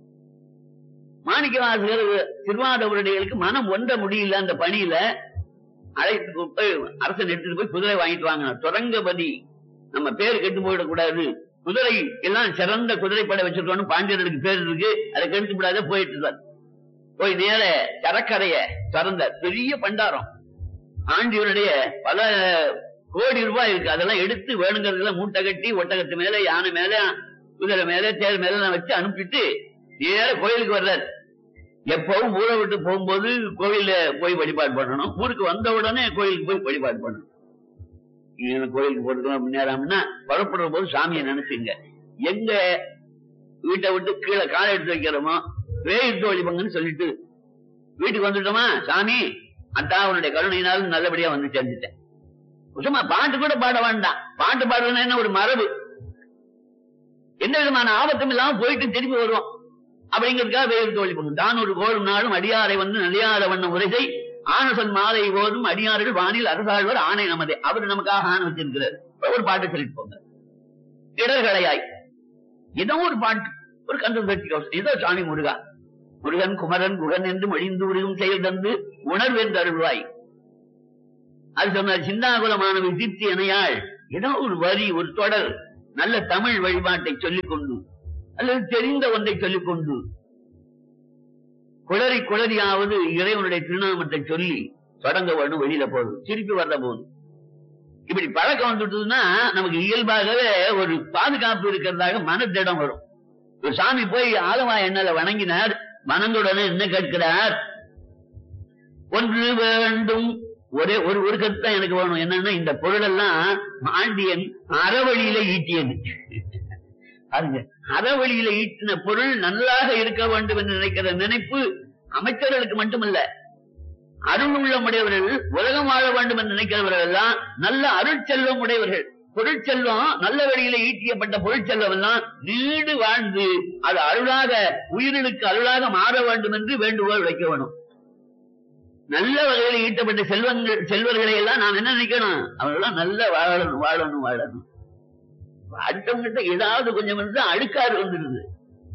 மாணிக்க வாசகர் திருவாதவருடைகளுக்கு மனம் ஒன்ற முடியல அந்த பணியில அழைத்து போய் அரசன் எடுத்துட்டு போய் குதிரை வாங்கிட்டு வாங்க துரங்கபதி நம்ம பேர் கெட்டு போயிடக்கூடாது குதிரை எல்லாம் சிறந்த குதிரைப்படை வச்சிருக்கோம் பாண்டியர்களுக்கு பேர் இருக்கு அதை கெடுத்து விடாத போயிட்டு இருந்தார் போய் நேர சரக்கரைய திறந்த பெரிய பண்டாரம் ஆண்டியருடைய பல கோடி ரூபாய் இருக்கு அதெல்லாம் எடுத்து வேணுங்கிறதுல மூட்டை கட்டி ஒட்டகத்து மேல யானை மேல குதிரை மேல தேர் மேல எல்லாம் வச்சு அனுப்பிட்டு நேர கோயிலுக்கு வர்றாரு எப்பவும் ஊரை விட்டு போகும்போது கோயில்ல போய் வழிபாடு பண்ணணும் ஊருக்கு வந்த உடனே கோயிலுக்கு போய் வழிபாடு பண்ணணும் இங்க கோயிலுக்கு போட்டுக்கலாம் முன்னேறாமன்னா புறப்படுற போது சாமியை நினைச்சுங்க எங்க வீட்டை விட்டு கீழே காலை எடுத்து வைக்கிறோமோ வேயிட்டு வழிபங்கன்னு சொல்லிட்டு வீட்டுக்கு வந்துட்டோமா சாமி அத்தா உன்னுடைய கருணையினாலும் நல்லபடியா வந்து சேர்ந்துட்டேன் சும்மா பாட்டு கூட பாட வேண்டாம் பாட்டு பாடுறதுன்னா என்ன ஒரு மரபு எந்த விதமான ஆபத்தும் இல்லாம போயிட்டு திரும்பி வருவோம் அப்படிங்கிறதுக்காக வேறு தோழி பண்ணும் தான் ஒரு கோடும் நாளும் அடியாரை வந்து நலியாத வண்ணம் உரைசை ஆனசன் மாலை போதும் அடியார்கள் வானில் அரசாழ்வர் ஆணை நமதே அவர் நமக்காக ஆணை வச்சிருக்கிறார் ஒரு பாட்டு சொல்லிட்டு போங்க இடர்களையாய் ஏதோ ஒரு பாட்டு ஒரு கந்தம் கட்சி கவசம் ஏதோ சாமி முருகா முருகன் குமரன் குகன் என்று மொழிந்து உருகும் செயல் தந்து உணர்வென்று அருள்வாய் அது சொன்னார் சிந்தாகுலமானவை தீர்த்தி இணையாள் ஏதோ ஒரு வரி ஒரு தொடர் நல்ல தமிழ் வழிபாட்டை சொல்லிக் கொண்டு அல்லது தெரிந்த ஒன்றை சொல்லிக் கொண்டு குளறி குளறியாவது இறைவனுடைய திருநாமத்தை சொல்லி தொடங்க வேணும் வெளியில போதும் திருப்பி வர்ற போது இப்படி பழக்கம் வந்துட்டதுன்னா நமக்கு இயல்பாகவே ஒரு பாதுகாப்பு இருக்கிறதாக மனத்திடம் வரும் ஒரு சாமி போய் ஆலவா எண்ணல வணங்கினார் வணங்குடனே என்ன கேட்கிறார் ஒன்று வேண்டும் ஒரே ஒரு ஒரு கருத்து தான் எனக்கு வேணும் என்னன்னா இந்த பொருள் எல்லாம் ஆண்டியன் அறவழியில ஈட்டியது பாருங்க அறவழியில ஈட்டின பொருள் நல்லாக இருக்க வேண்டும் என்று நினைக்கிற நினைப்பு அமைச்சர்களுக்கு மட்டுமல்ல அருள் உள்ளமுடையவர்கள் உலகம் வாழ வேண்டும் என்று நினைக்கிறவர்கள் எல்லாம் நல்ல அருட்செல்வம் உடையவர்கள் பொருட்செல்வம் நல்ல வழியில ஈட்டியப்பட்ட பொருட்செல்வம் எல்லாம் நீடு வாழ்ந்து அது அருளாக உயிர்களுக்கு அருளாக மாற வேண்டும் என்று வேண்டுகோள் வைக்க வேணும் நல்ல வகையில ஈட்டப்பட்ட செல்வங்கள் செல்வர்களை எல்லாம் நாம் என்ன நினைக்கணும் அவர்களெல்லாம் நல்ல வாழணும் வாழணும் வாழணும் அடுத்தவங்கிட்ட ஏதாவது கொஞ்சம் வந்து அழுக்காறு வந்துருது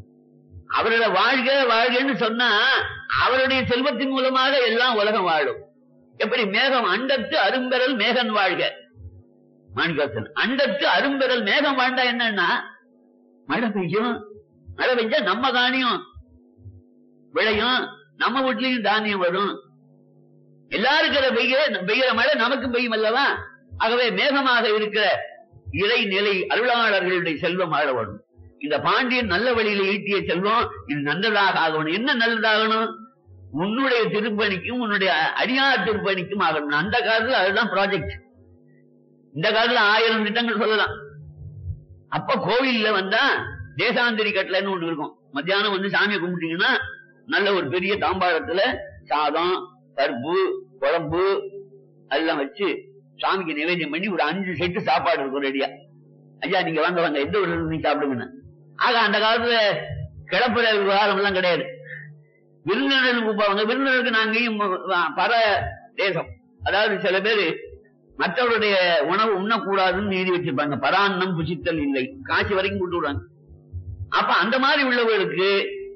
அவரோட வாழ்க வாழ்கன்னு சொன்னா அவருடைய செல்வத்தின் மூலமாக எல்லாம் உலகம் வாழும் எப்படி மேகம் அண்டத்து அரும்பெறல் மேகன் வாழ்க மாணிக்காசன் அண்டத்து அரும்பெறல் மேகம் வாழ்ந்தா என்னன்னா மழை பெய்யும் மழை பெஞ்சா நம்ம தானியம் விளையும் நம்ம வீட்லயும் தானியம் வரும் எல்லாருக்கிற பெய்ய பெய்கிற மழை நமக்கும் பெய்யும் அல்லவா ஆகவே மேகமாக இருக்கிற இறை நிலை அருளாளர்களுடைய செல்வம் ஆழ வரும் இந்த பாண்டியன் நல்ல வழியில ஈட்டிய செல்வம் இது நல்லதாக ஆகணும் என்ன நல்லதாகணும் உன்னுடைய திருப்பணிக்கும் உன்னுடைய அடியார் திருப்பணிக்கும் ஆகணும் அந்த காலத்துல அதுதான் ப்ராஜெக்ட் இந்த காலத்துல ஆயிரம் திட்டங்கள் சொல்லலாம் அப்ப கோவில்ல வந்தா தேசாந்திரி கட்டளைன்னு ஒண்ணு இருக்கும் மத்தியானம் வந்து சாமியை கும்பிட்டீங்கன்னா நல்ல ஒரு பெரிய தாம்பாளத்துல சாதம் பருப்பு குழம்பு எல்லாம் வச்சு சாமிக்கு நிவேதியம் பண்ணி ஒரு அஞ்சு செட்டு சாப்பாடு இருக்கும் ரெடியா ஐயா நீங்க வாங்க வாங்க எந்த ஒரு நீங்க சாப்பிடுங்கன்னு ஆக அந்த காலத்துல கிளப்புற விவகாரம் எல்லாம் கிடையாது விருந்தினர்கள் கூப்பிடுவாங்க விருந்தினருக்கு நாங்கேயும் பல தேசம் அதாவது சில பேரு மற்றவருடைய உணவு உண்ணக்கூடாதுன்னு நீதி வச்சிருப்பாங்க பராண்ணம் புசித்தல் இல்லை காட்சி வரைக்கும் கூட்டு விடுவாங்க அப்ப அந்த மாதிரி உள்ளவர்களுக்கு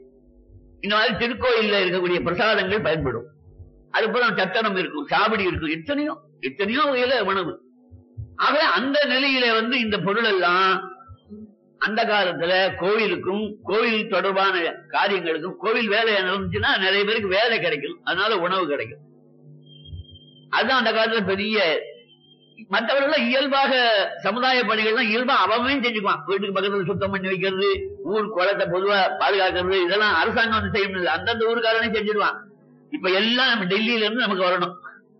இந்த மாதிரி திருக்கோயில்ல இருக்கக்கூடிய பிரசாதங்கள் பயன்படும் அதுபோல சத்தனம் இருக்கும் சாவடி இருக்கும் எத்தனையோ எத்தனையோ வகையில உணவு ஆக அந்த நிலையில வந்து இந்த பொருள் எல்லாம் அந்த காலத்துல கோவிலுக்கும் கோவில் தொடர்பான காரியங்களுக்கும் கோவில் வேலை நடந்துச்சுன்னா நிறைய பேருக்கு வேலை கிடைக்கும் அதனால உணவு கிடைக்கும் அதுதான் அந்த காலத்துல பெரிய மற்றவர்கள் இயல்பாக சமுதாய பணிகள்லாம் இயல்பா அவமே செஞ்சுக்குவான் வீட்டுக்கு பக்கத்துல சுத்தம் பண்ணி வைக்கிறது ஊர் குளத்தை பொதுவா பாதுகாக்கிறது இதெல்லாம் அரசாங்கம் வந்து செய்ய முடியல அந்தந்த ஊருக்காரனே செஞ்சிடுவான் இப்ப எல்லாம் நம்ம டெல்லியில இருந்து நமக்கு வரணும்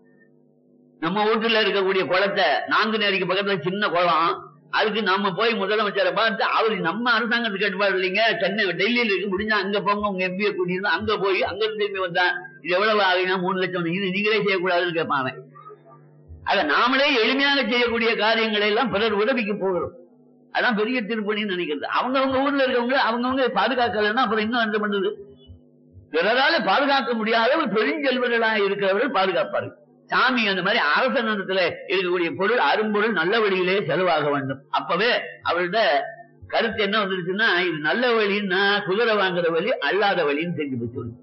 நம்ம வீட்டுல இருக்கக்கூடிய குளத்தை நாங்குநேரிக்கு பக்கத்துல சின்ன குளம் அதுக்கு நம்ம போய் முதலமைச்சரை பார்த்து அவரு நம்ம அரசாங்கத்துக்கு கேட்டுப்பாரு இல்லைங்க சென்னை டெல்லியில இருக்கு முடிஞ்சா அங்க போங்க உங்க எம்பியை கூட்டிட்டு அங்க போய் அங்க இருந்து திரும்பி வந்தா இது எவ்வளவு ஆகுனா மூணு லட்சம் இது நீங்களே செய்யக்கூடாதுன்னு கேட்பான் அவன் அத நாமளே எளிமையாக செய்யக்கூடிய காரியங்களை எல்லாம் பிறர் உதவிக்கு போகிறோம் அதான் பெரிய திருப்பணின்னு நினைக்கிறது அவங்கவங்க ஊர்ல இருக்கவங்க அவங்கவங்க பாதுகாக்கலன்னா அப்புறம் இன்னும் என்ன பண்றது பிறரால பாதுகாக்க முடியாத ஒரு பெருஞ்செல்வர்களாக இருக்கிறவர்கள் பாதுகாப்பார்கள் சாமி அந்த மாதிரி அரசனத்துல இருக்கக்கூடிய பொருள் அரும்பொருள் நல்ல வழியிலே செலவாக வேண்டும் அப்பவே அவரோட கருத்து என்ன வந்துருச்சுன்னா இது நல்ல வழின்னா குதிரை வாங்குற வழி அல்லாத வழின்னு தெரிஞ்சு போச்சு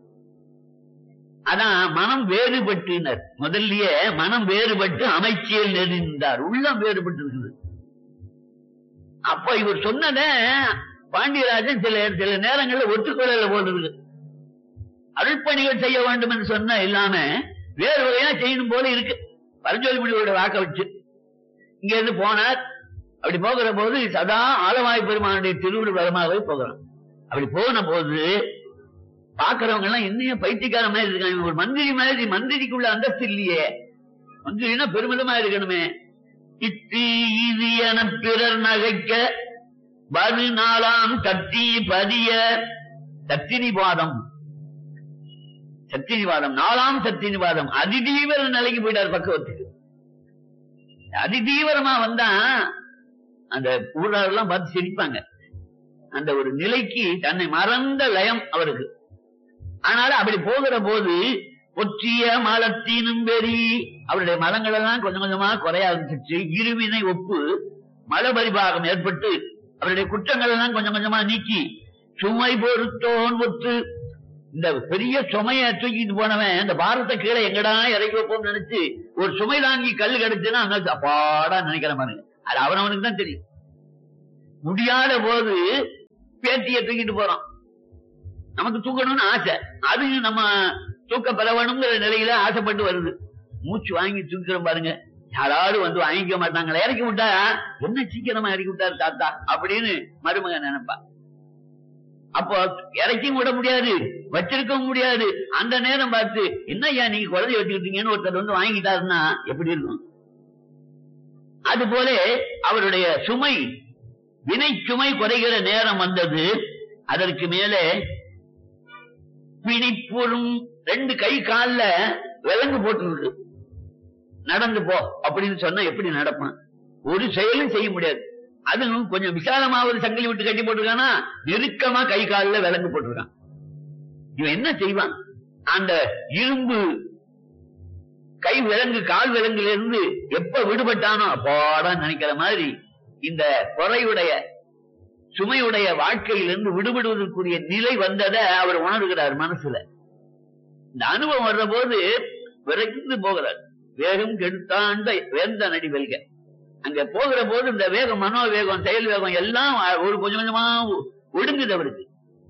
அதான் மனம் வேறுபட்டினர் முதல்லயே மனம் வேறுபட்டு அமைச்சியல் நெறிந்தார் உள்ளம் வேறுபட்டு இருக்குது அப்ப இவர் சொன்னத பாண்டியராஜன் சில சில நேரங்கள்ல ஒத்துக்கொள்ளல போல் இருக்கு அருள்பணிகள் செய்ய வேண்டும் என்று சொன்ன இல்லாம வேறு வகையா செய்யணும் போல இருக்கு பரஞ்சோலி முடிவோட வாக்க வச்சு இங்க இருந்து போனார் அப்படி போகிற போது சதா ஆலவாய் பெருமானுடைய திருவிழு வரமாகவே போகிறோம் அப்படி போன போது பாக்குறவங்க எல்லாம் என்னையும் பைத்தியக்கார மாதிரி இருக்காங்க ஒரு மந்திரி மாதிரி மந்திரிக்குள்ள அந்தஸ்து இல்லையே மந்திரினா பெருமிதமா இருக்கணுமே இட்டு இது என பிறர் நகைக்க வரு நாளாம் தத்தி பதிய சத்தினிவாதம் சத்தினிவாதம் நாலாம் சத்தினிவாதம் அதிதீவிர நிலைக்கு போயிட்டார் பக்குவத்துக்கு அதிதீவிரமா வந்தா அந்த ஊழலாம் பார்த்து சிரிப்பாங்க அந்த ஒரு நிலைக்கு தன்னை மறந்த லயம் அவருக்கு ஆனாலும் அப்படி போகிற போது ஒற்றிய மலத்தினும் பெரி அவருடைய மலங்கள் எல்லாம் கொஞ்சம் கொஞ்சமா குறைய ஆரம்பிச்சிச்சு இருவினை ஒப்பு மலபரிபாகம் ஏற்பட்டு அவருடைய குற்றங்கள் எல்லாம் கொஞ்சம் கொஞ்சமா நீக்கி சுமை பொறுத்தோன் ஒத்து இந்த பெரிய சுமைய தூக்கிட்டு போனவன் இந்த பாரத்தை கீழே எங்கடா இறக்கி வைப்போம்னு நினைச்சு ஒரு சுமை தாங்கி கல் கிடைச்சுன்னா அங்க அப்பாடா நினைக்கிற பாருங்க அது அவனவனுக்கு தான் தெரியும் முடியாத போது பேத்திய தூக்கிட்டு போறோம் நமக்கு தூக்கணும்னு ஆசை அது நம்ம தூக்க பெறவணுங்கிற நிலையில ஆசைப்பட்டு வருது மூச்சு வாங்கி தூக்கிறோம் பாருங்க யாராவது வந்து வாங்கிக்க மாட்டாங்களே இறக்கி விட்டா என்ன சீக்கிரமா இறக்கி விட்டாரு தாத்தா அப்படின்னு மருமகன் நினைப்பா அப்போ இறக்கி விட முடியாது வச்சிருக்க முடியாது அந்த நேரம் பார்த்து என்ன ஐயா நீங்க குழந்தை வச்சுக்கிட்டீங்கன்னு ஒருத்தர் வந்து வாங்கிட்டாருன்னா எப்படி இருக்கும் அது போல அவருடைய சுமை வினை சுமை குறைகிற நேரம் வந்தது அதற்கு மேலே பிணிப்புறும் ரெண்டு கை கால்ல விலங்கு போட்டு நடந்து போ அப்படின்னு சொன்னா எப்படி நடப்பான் ஒரு செயலும் செய்ய முடியாது அதுவும் கொஞ்சம் விசாலமா ஒரு சங்கிலி விட்டு கட்டி போட்டிருக்கானா நெருக்கமா கை காலில் விலங்கு போட்டிருக்கான் இவன் என்ன செய்வான் அந்த இரும்பு கை விலங்கு கால் விலங்குல இருந்து எப்ப விடுபட்டானோ அப்பாடா நினைக்கிற மாதிரி இந்த குறையுடைய சுமையுடைய வாழ்க்கையிலிருந்து விடுபடுவதற்குரிய நிலை வந்ததை அவர் உணர்கிறார் மனசுல இந்த அனுபவம் வர்ற போது விரைந்து போகிறார் வேகம் கெடுத்தாண்ட வேந்த நடி வெல்க அங்க போகிற போது இந்த வேகம் மனோ வேகம் செயல் வேகம் எல்லாம் ஒரு கொஞ்சம் கொஞ்சமா ஒடுங்குது அவருக்கு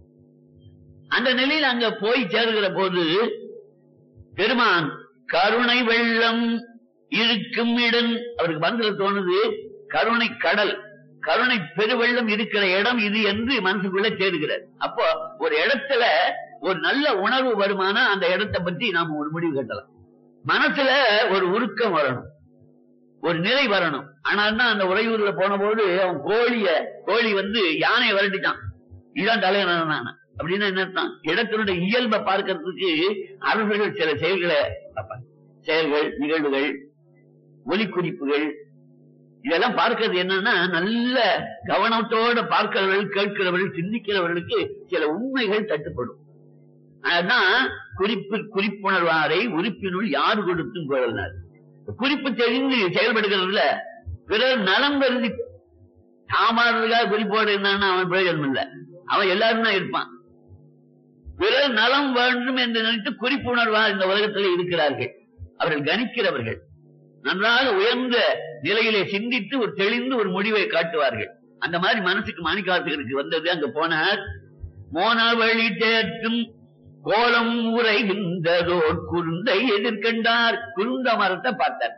அந்த நிலையில் அங்க போய் சேருகிற போது பெருமான் கருணை வெள்ளம் இருக்கும் இடம் அவருக்கு மனசுல தோணுது கருணை கடல் கருணை பெருவெள்ளம் இருக்கிற இடம் இது என்று மனசுக்குள்ள சேருகிறார் அப்போ ஒரு இடத்துல ஒரு நல்ல உணர்வு வருமானா அந்த இடத்தை பத்தி நாம ஒரு முடிவு கட்டலாம் மனசுல ஒரு உருக்கம் வரணும் ஒரு நிலை வரணும் ஆனால் தான் அந்த உறையூர்ல போன போது அவன் கோழிய கோழி வந்து யானையை விரட்டிட்டான் இதான் தலைவனான அப்படின்னா என்ன இடத்தினுடைய இயல்பை பார்க்கறதுக்கு அரசர்கள் சில செயல்களை பார்ப்பாங்க செயல்கள் நிகழ்வுகள் ஒலிக்குறிப்புகள் இதெல்லாம் பார்க்கிறது என்னன்னா நல்ல கவனத்தோட பார்க்கிறவர்கள் கேட்கிறவர்கள் சிந்திக்கிறவர்களுக்கு சில உண்மைகள் தட்டுப்படும் அதான் குறிப்பு குறிப்புணர்வாரை உறுப்பினுள் யார் கொடுத்தும் குரல்னார் குறிப்பு தெரிந்து செயல்படுகிறதுல பிறர் நலம் கருதி சாமானதுக்காக குறிப்போடு என்னன்னா அவன் பிரயோஜனம் இல்லை அவன் எல்லாரும் தான் இருப்பான் பிறர் நலம் வேண்டும் என்று நினைத்து குறிப்புணர்வா இந்த உலகத்தில் இருக்கிறார்கள் அவர்கள் கணிக்கிறவர்கள் நன்றாக உயர்ந்த நிலையிலே சிந்தித்து ஒரு தெளிந்து ஒரு முடிவை காட்டுவார்கள் அந்த மாதிரி மனசுக்கு மாணிக்காத்துக்கு வந்தது அங்க போனார் மோன வழி தேற்றும் கோலம் உரைகின்றதோர் குருந்தை எதிர்கண்டார் குருந்த மரத்தை பார்த்தார்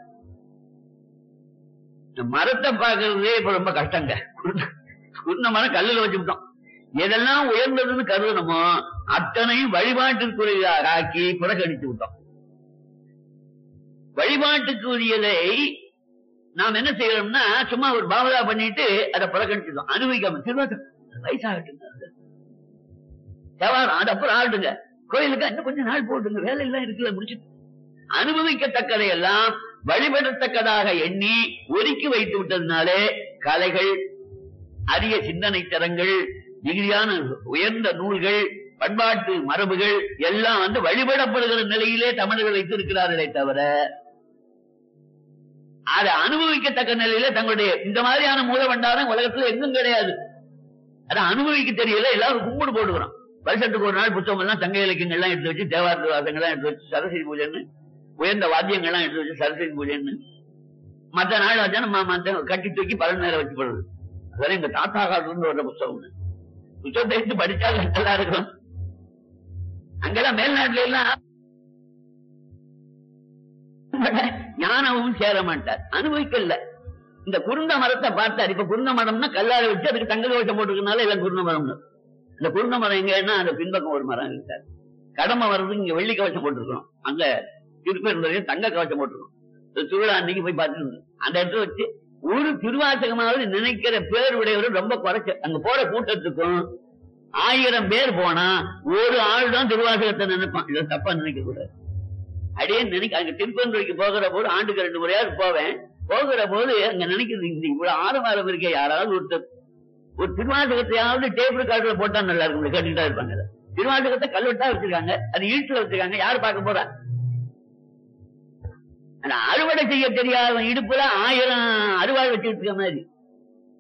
இந்த மரத்தை பார்க்கறதே இப்ப ரொம்ப கஷ்டங்க குருந்த மரம் கல்லுல வச்சுட்டோம் எதெல்லாம் உயர்ந்ததுன்னு கருதணுமோ அத்தனையும் வழிபாட்டிற்குரியதாக ஆக்கி புறக்கணித்து விட்டோம் வழிபாட்டுக்குரியதை நாம் என்ன செய்யறோம்னா சும்மா ஒரு பாவதா பண்ணிட்டு அதை புறக்கணிச்சிடும் அனுபவிக்காம திருவாசம் வயசாகட்டும் தேவாரம் அது அப்புறம் ஆடுங்க கோயிலுக்கு இன்னும் கொஞ்சம் நாள் போட்டுங்க வேலை எல்லாம் இருக்குல்ல முடிச்சுட்டு அனுபவிக்கத்தக்கதை எல்லாம் வழிபடத்தக்கதாக எண்ணி ஒதுக்கி வைத்து விட்டதுனாலே கலைகள் அரிய சிந்தனை தரங்கள் மிகுதியான உயர்ந்த நூல்கள் பண்பாட்டு மரபுகள் எல்லாம் வந்து வழிபடப்படுகிற நிலையிலே தமிழர்கள் வைத்திருக்கிறார்களே தவிர அதை அனுபவிக்கத்தக்க நிலையில தங்களுடைய இந்த மாதிரியான மூல பண்டாரம் உலகத்துல எங்கும் கிடையாது அதை அனுபவிக்க தெரியல எல்லாரும் கும்பிடு போட்டுக்கிறோம் வருஷத்துக்கு ஒரு நாள் புத்தகம் எல்லாம் தங்க இலக்கியங்கள்லாம் எடுத்து வச்சு தேவார வாசங்கள்லாம் எடுத்து வச்சு சரஸ்வதி பூஜைன்னு உயர்ந்த வாத்தியங்கள்லாம் எடுத்து வச்சு சரஸ்வதி பூஜைன்னு மற்ற நாள் வச்சா நம்ம மத்த கட்டி தூக்கி பல நேரம் வச்சு போடுறது அதெல்லாம் எங்க தாத்தா காலத்துல இருந்து வர்ற புத்தகம் புத்தகத்தை எடுத்து படிச்சா நல்லா இருக்கும் அங்கெல்லாம் மேல்நாட்டுல எல்லாம் ஞானமும் சேர மாட்டார் அனுபவிக்கல இந்த குருந்த மரத்தை பார்த்தார் இப்ப குருந்த மரம்னா கல்லால வச்சு அதுக்கு தங்க கவசம் போட்டுருக்கனால எல்லாம் குருந்த மரம் இந்த குருந்த மரம் எங்கன்னா அந்த பின்பக்கம் ஒரு மரம் இருக்காரு கடமை வர்றதுக்கு இங்க வெள்ளி கவசம் போட்டிருக்கோம் அங்க திருப்பெருந்தரையும் தங்க கவசம் போட்டிருக்கோம் திருவிழா அன்னைக்கு போய் பார்த்துட்டு அந்த இடத்துல வச்சு ஒரு திருவாசகமாவது நினைக்கிற பேர் உடையவர் ரொம்ப குறைச்ச அங்க போற கூட்டத்துக்கும் ஆயிரம் பேர் போனா ஒரு ஆள் தான் திருவாசகத்தை நினைப்பான் இதை தப்பா நினைக்க கூடாது அடியே நினைக்க அங்க திருப்பந்துரைக்கு போகிற போது ஆண்டுக்கு ரெண்டு முறையாவது போவேன் போகிற போது அங்க நினைக்கிறது இந்த இவ்வளவு ஆரவாரம் இருக்கே யாராவது ஒருத்தர் ஒரு திருவாசகத்தையாவது டேப் ரெக்கார்டுல போட்டா நல்லா இருக்கும் கேட்டுட்டா இருப்பாங்க திருவாசகத்தை கல்வெட்டா வச்சிருக்காங்க அது ஈட்டுல வச்சிருக்காங்க யார் பார்க்க போறா ஆனா அறுவடை செய்ய தெரியாத இடுப்புல ஆயிரம் அறுவாள் வச்சுட்டு இருக்க மாதிரி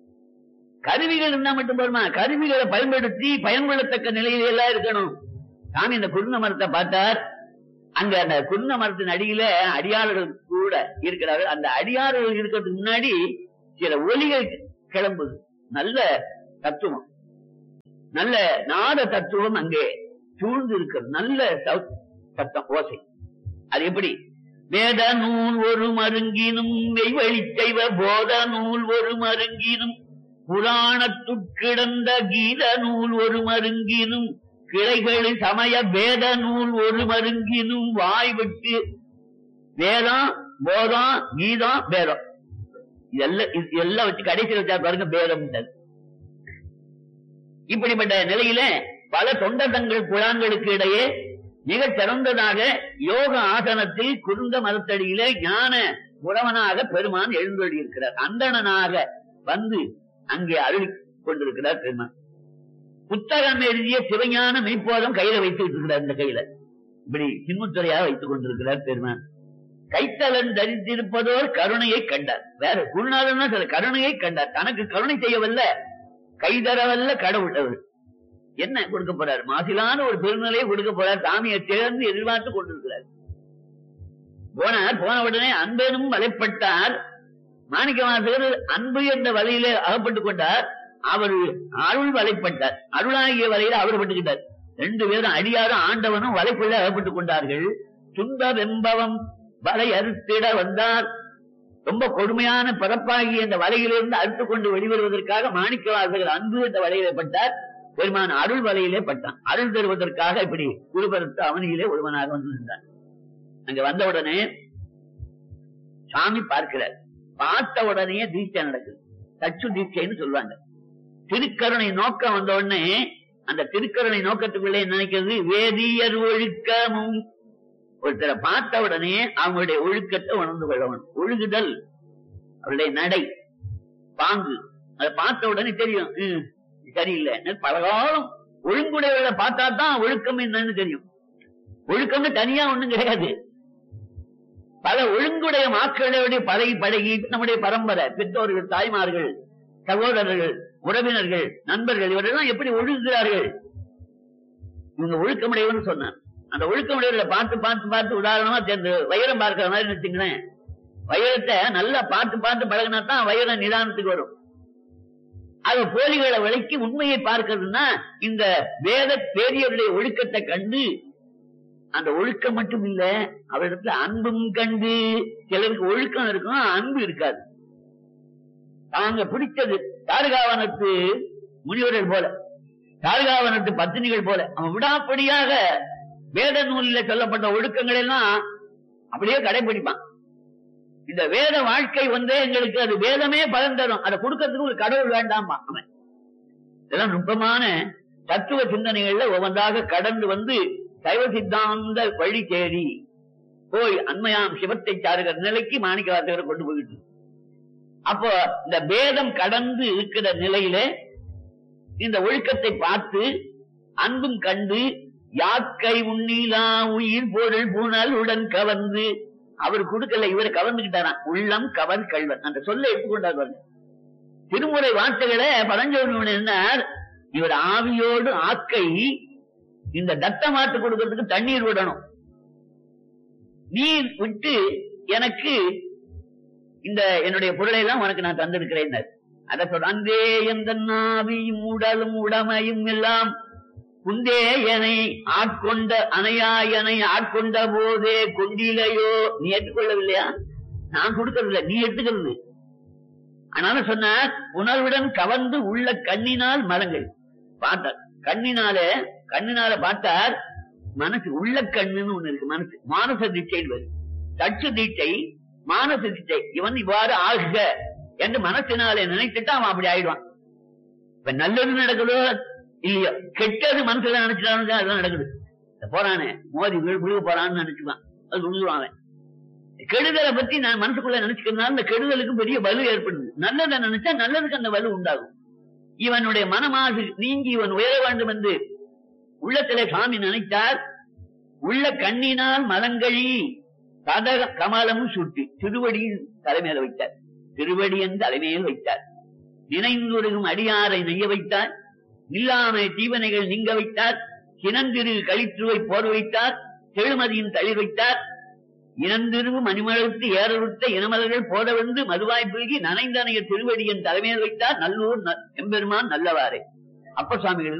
கருவிகள் இருந்தா மட்டும் போருமா கருவிகளை பயன்படுத்தி பயன்படுத்தக்க நிலையில எல்லாம் இருக்கணும் சாமி அந்த குருந்த மரத்தை பார்த்தார் அங்க அந்த குருந்த மரத்தின் அடியில அடியாளர்கள் கூட இருக்கிறார்கள் அந்த அடியாளர்கள் இருக்கிறதுக்கு முன்னாடி சில ஒலிகள் கிளம்புது நல்ல தத்துவம் நல்ல நாத தத்துவம் அங்கே சூழ்ந்து இருக்கிறது நல்ல சவுத் சத்தம் ஓசை அது எப்படி வேத நூல் ஒரு மருங்கினும் மெய்வழி செய்வ போத நூல் ஒரு மருங்கினும் புராணத்துட்கிடந்த கீத நூல் ஒரு மருங்கினும் கிளைகளில் சமய வேத நூல் ஒரு மருங்கினும் வாய் விட்டு வேதம் போதம் கீதம் வேதம் இதெல்லாம் இது எல்லாம் வச்சு கடைசியில் வச்சா பாருங்க பேதம் இப்படிப்பட்ட நிலையில பல தொண்டதங்கள் குழாங்களுக்கு இடையே மிக சிறந்ததாக யோக ஆசனத்தில் குருந்த மரத்தடியிலே ஞான உறவனாக பெருமான் எழுந்தொழி இருக்கிறார் அந்தணனாக வந்து அங்கே அருள் கொண்டிருக்கிறார் பெருமான் புத்தகம் எழுதிய சிவஞான மெய்ப்போதம் கையில வைத்துக்கிட்டு இருக்கிறார் இந்த கையில இப்படி சின்முத்துறையாக வைத்துக் கொண்டிருக்கிறார் பெருமான் கைத்தலன் தரித்திருப்பதோர் கருணையை கண்டார் வேற குருநாதன் சில கருணையை கண்டார் தனக்கு கருணை செய்யவல்ல கைதரவல்ல கடவுள் அவர் என்ன கொடுக்க போறார் மாசிலான ஒரு பெருநிலையை கொடுக்க போறார் சாமியை சேர்ந்து எதிர்பார்த்து கொண்டிருக்கிறார் போனார் போன உடனே அன்பெனும் வலைப்பட்டார் மாணிக்க வாசகர் அன்பு என்ற வலையிலே அகப்பட்டுக் கொண்டார் அவர் அருள் வலைப்பட்டார் அருளாகிய வலையில அவர் பட்டுக்கிட்டார் ரெண்டு பேரும் அடியாரும் ஆண்டவனும் வலைக்குள்ள அகப்பட்டுக் கொண்டார்கள் துன்ப வெம்பவம் வலை அறுத்திட வந்தார் ரொம்ப கொடுமையான பிறப்பாகிய இந்த வலையிலிருந்து அறுத்து கொண்டு வெளிவருவதற்காக மாணிக்க வாசகர் அன்பு என்ற வலையிலே பட்டார் பெருமான் அருள் வலையிலே பட்டான் அருள் தருவதற்காக இப்படி குருபரத்து அவனியிலே ஒருவனாக வந்து நின்றான் அங்க வந்த உடனே சாமி பார்க்கிறார் பார்த்த உடனே தீட்சை நடக்குது தச்சு தீட்சைன்னு சொல்லுவாங்க திருக்கருணை நோக்கம் வந்த உடனே அந்த திருக்கருணை நோக்கத்துக்குள்ளே என்ன நினைக்கிறது வேதியர் ஒழுக்கமும் ஒருத்தரை பார்த்த உடனே அவங்களுடைய ஒழுக்கத்தை உணர்ந்து கொள்ளணும் ஒழுகுதல் அவருடைய நடை பாங்கு அதை பார்த்த உடனே தெரியும் ஹம், சரியில்லை பலகாலம் ஒழுங்குடையவர்களை பார்த்தா தான் ஒழுக்கம் என்னன்னு தெரியும் ஒழுக்கம்னு தனியா ஒண்ணும் கிடையாது பல ஒழுங்குடைய மாக்களோட பழகி பழகி நம்முடைய பரம்பரை பெற்றோர்கள் தாய்மார்கள் சகோதரர்கள் உறவினர்கள் நண்பர்கள் இவரெல்லாம் எப்படி ஒழுகுகிறார்கள் இவங்க ஒழுக்கமுடையவன்னு சொன்னான் அந்த ஒழுக்கமுடையவர்களை பார்த்து பார்த்து பார்த்து உதாரணமா சேர்ந்து வைரம் பார்க்கிற மாதிரி வச்சுங்களேன் வைரத்தை நல்லா பார்த்து பார்த்து பழகினா தான் வைரம் நிதானத்துக்கு வரும் அது போலிகளை விலைக்கு உண்மையை பார்க்கிறதுனா இந்த வேத பேரியருடைய ஒழுக்கத்தை கண்டு அந்த ஒழுக்கம் மட்டும் இல்ல அவரிடத்துல அன்பும் கண்டு சிலருக்கு ஒழுக்கம் இருக்கும் அன்பு இருக்காது தாங்க பிடிச்சது தாருகாவனத்து முனிவர்கள் போல தாருகாவனத்து பத்தினிகள் போல அவன் விடாப்படியாக வேத நூலில் சொல்லப்பட்ட ஒழுக்கங்கள் எல்லாம் அப்படியே கடைபிடிப்பான் இந்த வேத வாழ்க்கை வந்து எங்களுக்கு அது வேதமே பலன் தரும் அதை கொடுக்கறதுக்கு ஒரு கடவுள் வேண்டாமா அவன் இதெல்லாம் நுட்பமான தத்துவ சிந்தனைகள்ல ஒவ்வொன்றாக கடந்து வந்து சைவ சித்தாந்த வழி தேடி போய் அண்மையாம் சிவத்தை சாருகிற நிலைக்கு மாணிக்க வாசகரை கொண்டு போயிட்டு இருக்கு. அப்போ இந்த பேதம் கடந்து இருக்கிற நிலையில இந்த ஒழுக்கத்தை பார்த்து அன்பும் கண்டு யாக்கை உண்ணிலா உயிர் பொருள் பூனல் உடன் கவர்ந்து அவர் கொடுக்கல இவர் கவர்ந்துகிட்டாராம் உள்ளம் கவர் கல்வன் அந்த சொல்ல எடுத்துக்கொண்டார் பாருங்க திருமுறை வார்த்தைகளை பரஞ்சோதி என்னார் இவர் ஆவியோடு ஆக்கை இந்த தத்த மாட்டு கொடுக்கறதுக்கு தண்ணீர் விடணும் நீர் விட்டு எனக்கு இந்த என்னுடைய பொருளை எல்லாம் உனக்கு நான் தந்திருக்கிறேன் அதை சொல்ற அந்தே எந்த நாவியும் உடலும் உடமையும் எல்லாம் குந்தே எனை ஆட்கொண்ட அணையாயனை ஆட்கொண்ட போதே கொண்டிலையோ நீ ஏற்றுக்கொள்ளவில்லையா நான் கொடுக்கறதில்ல நீ எடுத்துக்கிறது ஆனாலும் சொன்ன உணர்வுடன் கவர்ந்து உள்ள கண்ணினால் மலங்கள் பார்த்தார் கண்ணினால கண்ணினால பார்த்தார் மனசு உள்ள கண்ணுன்னு ஒண்ணு இருக்கு மனசு மானச தீட்சை தட்சு தீட்சை மானச தீட்சை இவன் இவ்வாறு ஆகுக என்று மனசினாலே நினைத்துட்டு அவன் அப்படி ஆயிடுவான் இப்ப நல்லது நடக்குதோ இல்லையோ கெட்டது மனசுல நினைச்சிட்டாலும் அதெல்லாம் நடக்குது இந்த போறானே மோதி விழு- விழுக போறான்னு நினைச்சுப்பான் அது விழுந்துருவான் அவன் கெடுதலை பத்தி நான் மனசுக்குள்ள நினைச்சுக்கிறதுனால இந்த கெடுதலுக்கு பெரிய வலு ஏற்படுது நல்லதை நினைச்சா நல்லதுக்கு அந்த வலு உண்டாகும் இவனுடைய மனமாசு நீங்கி இவன் உயர வேண்டும் என்று உள்ளத்திலே சாமி நினைத்தார் உள்ள கண்ணினால் மலங்கழி கதக கமலமும் சுட்டி திருவடியின் தலைமையில வைத்தார் திருவடியின் தலைமையில் வைத்தார் நினைந்துருகும் அடியாரை நெய்ய வைத்தார் இல்லாமை தீவனைகள் நீங்க வைத்தார் கிணந்திரு களிற்றுவை போர் வைத்தார் செழுமதியின் தளிர் வைத்தார் இனந்திருவு மணிமழத்து ஏறறுத்த இனமலர்கள் போட வந்து மதுவாய் புல்கி நனைந்தனைய திருவடியின் தலைமையில் வைத்தார் நல்லூர் ந- எம்பெருமான் நல்லவாறே அப்ப சுவாமிகள்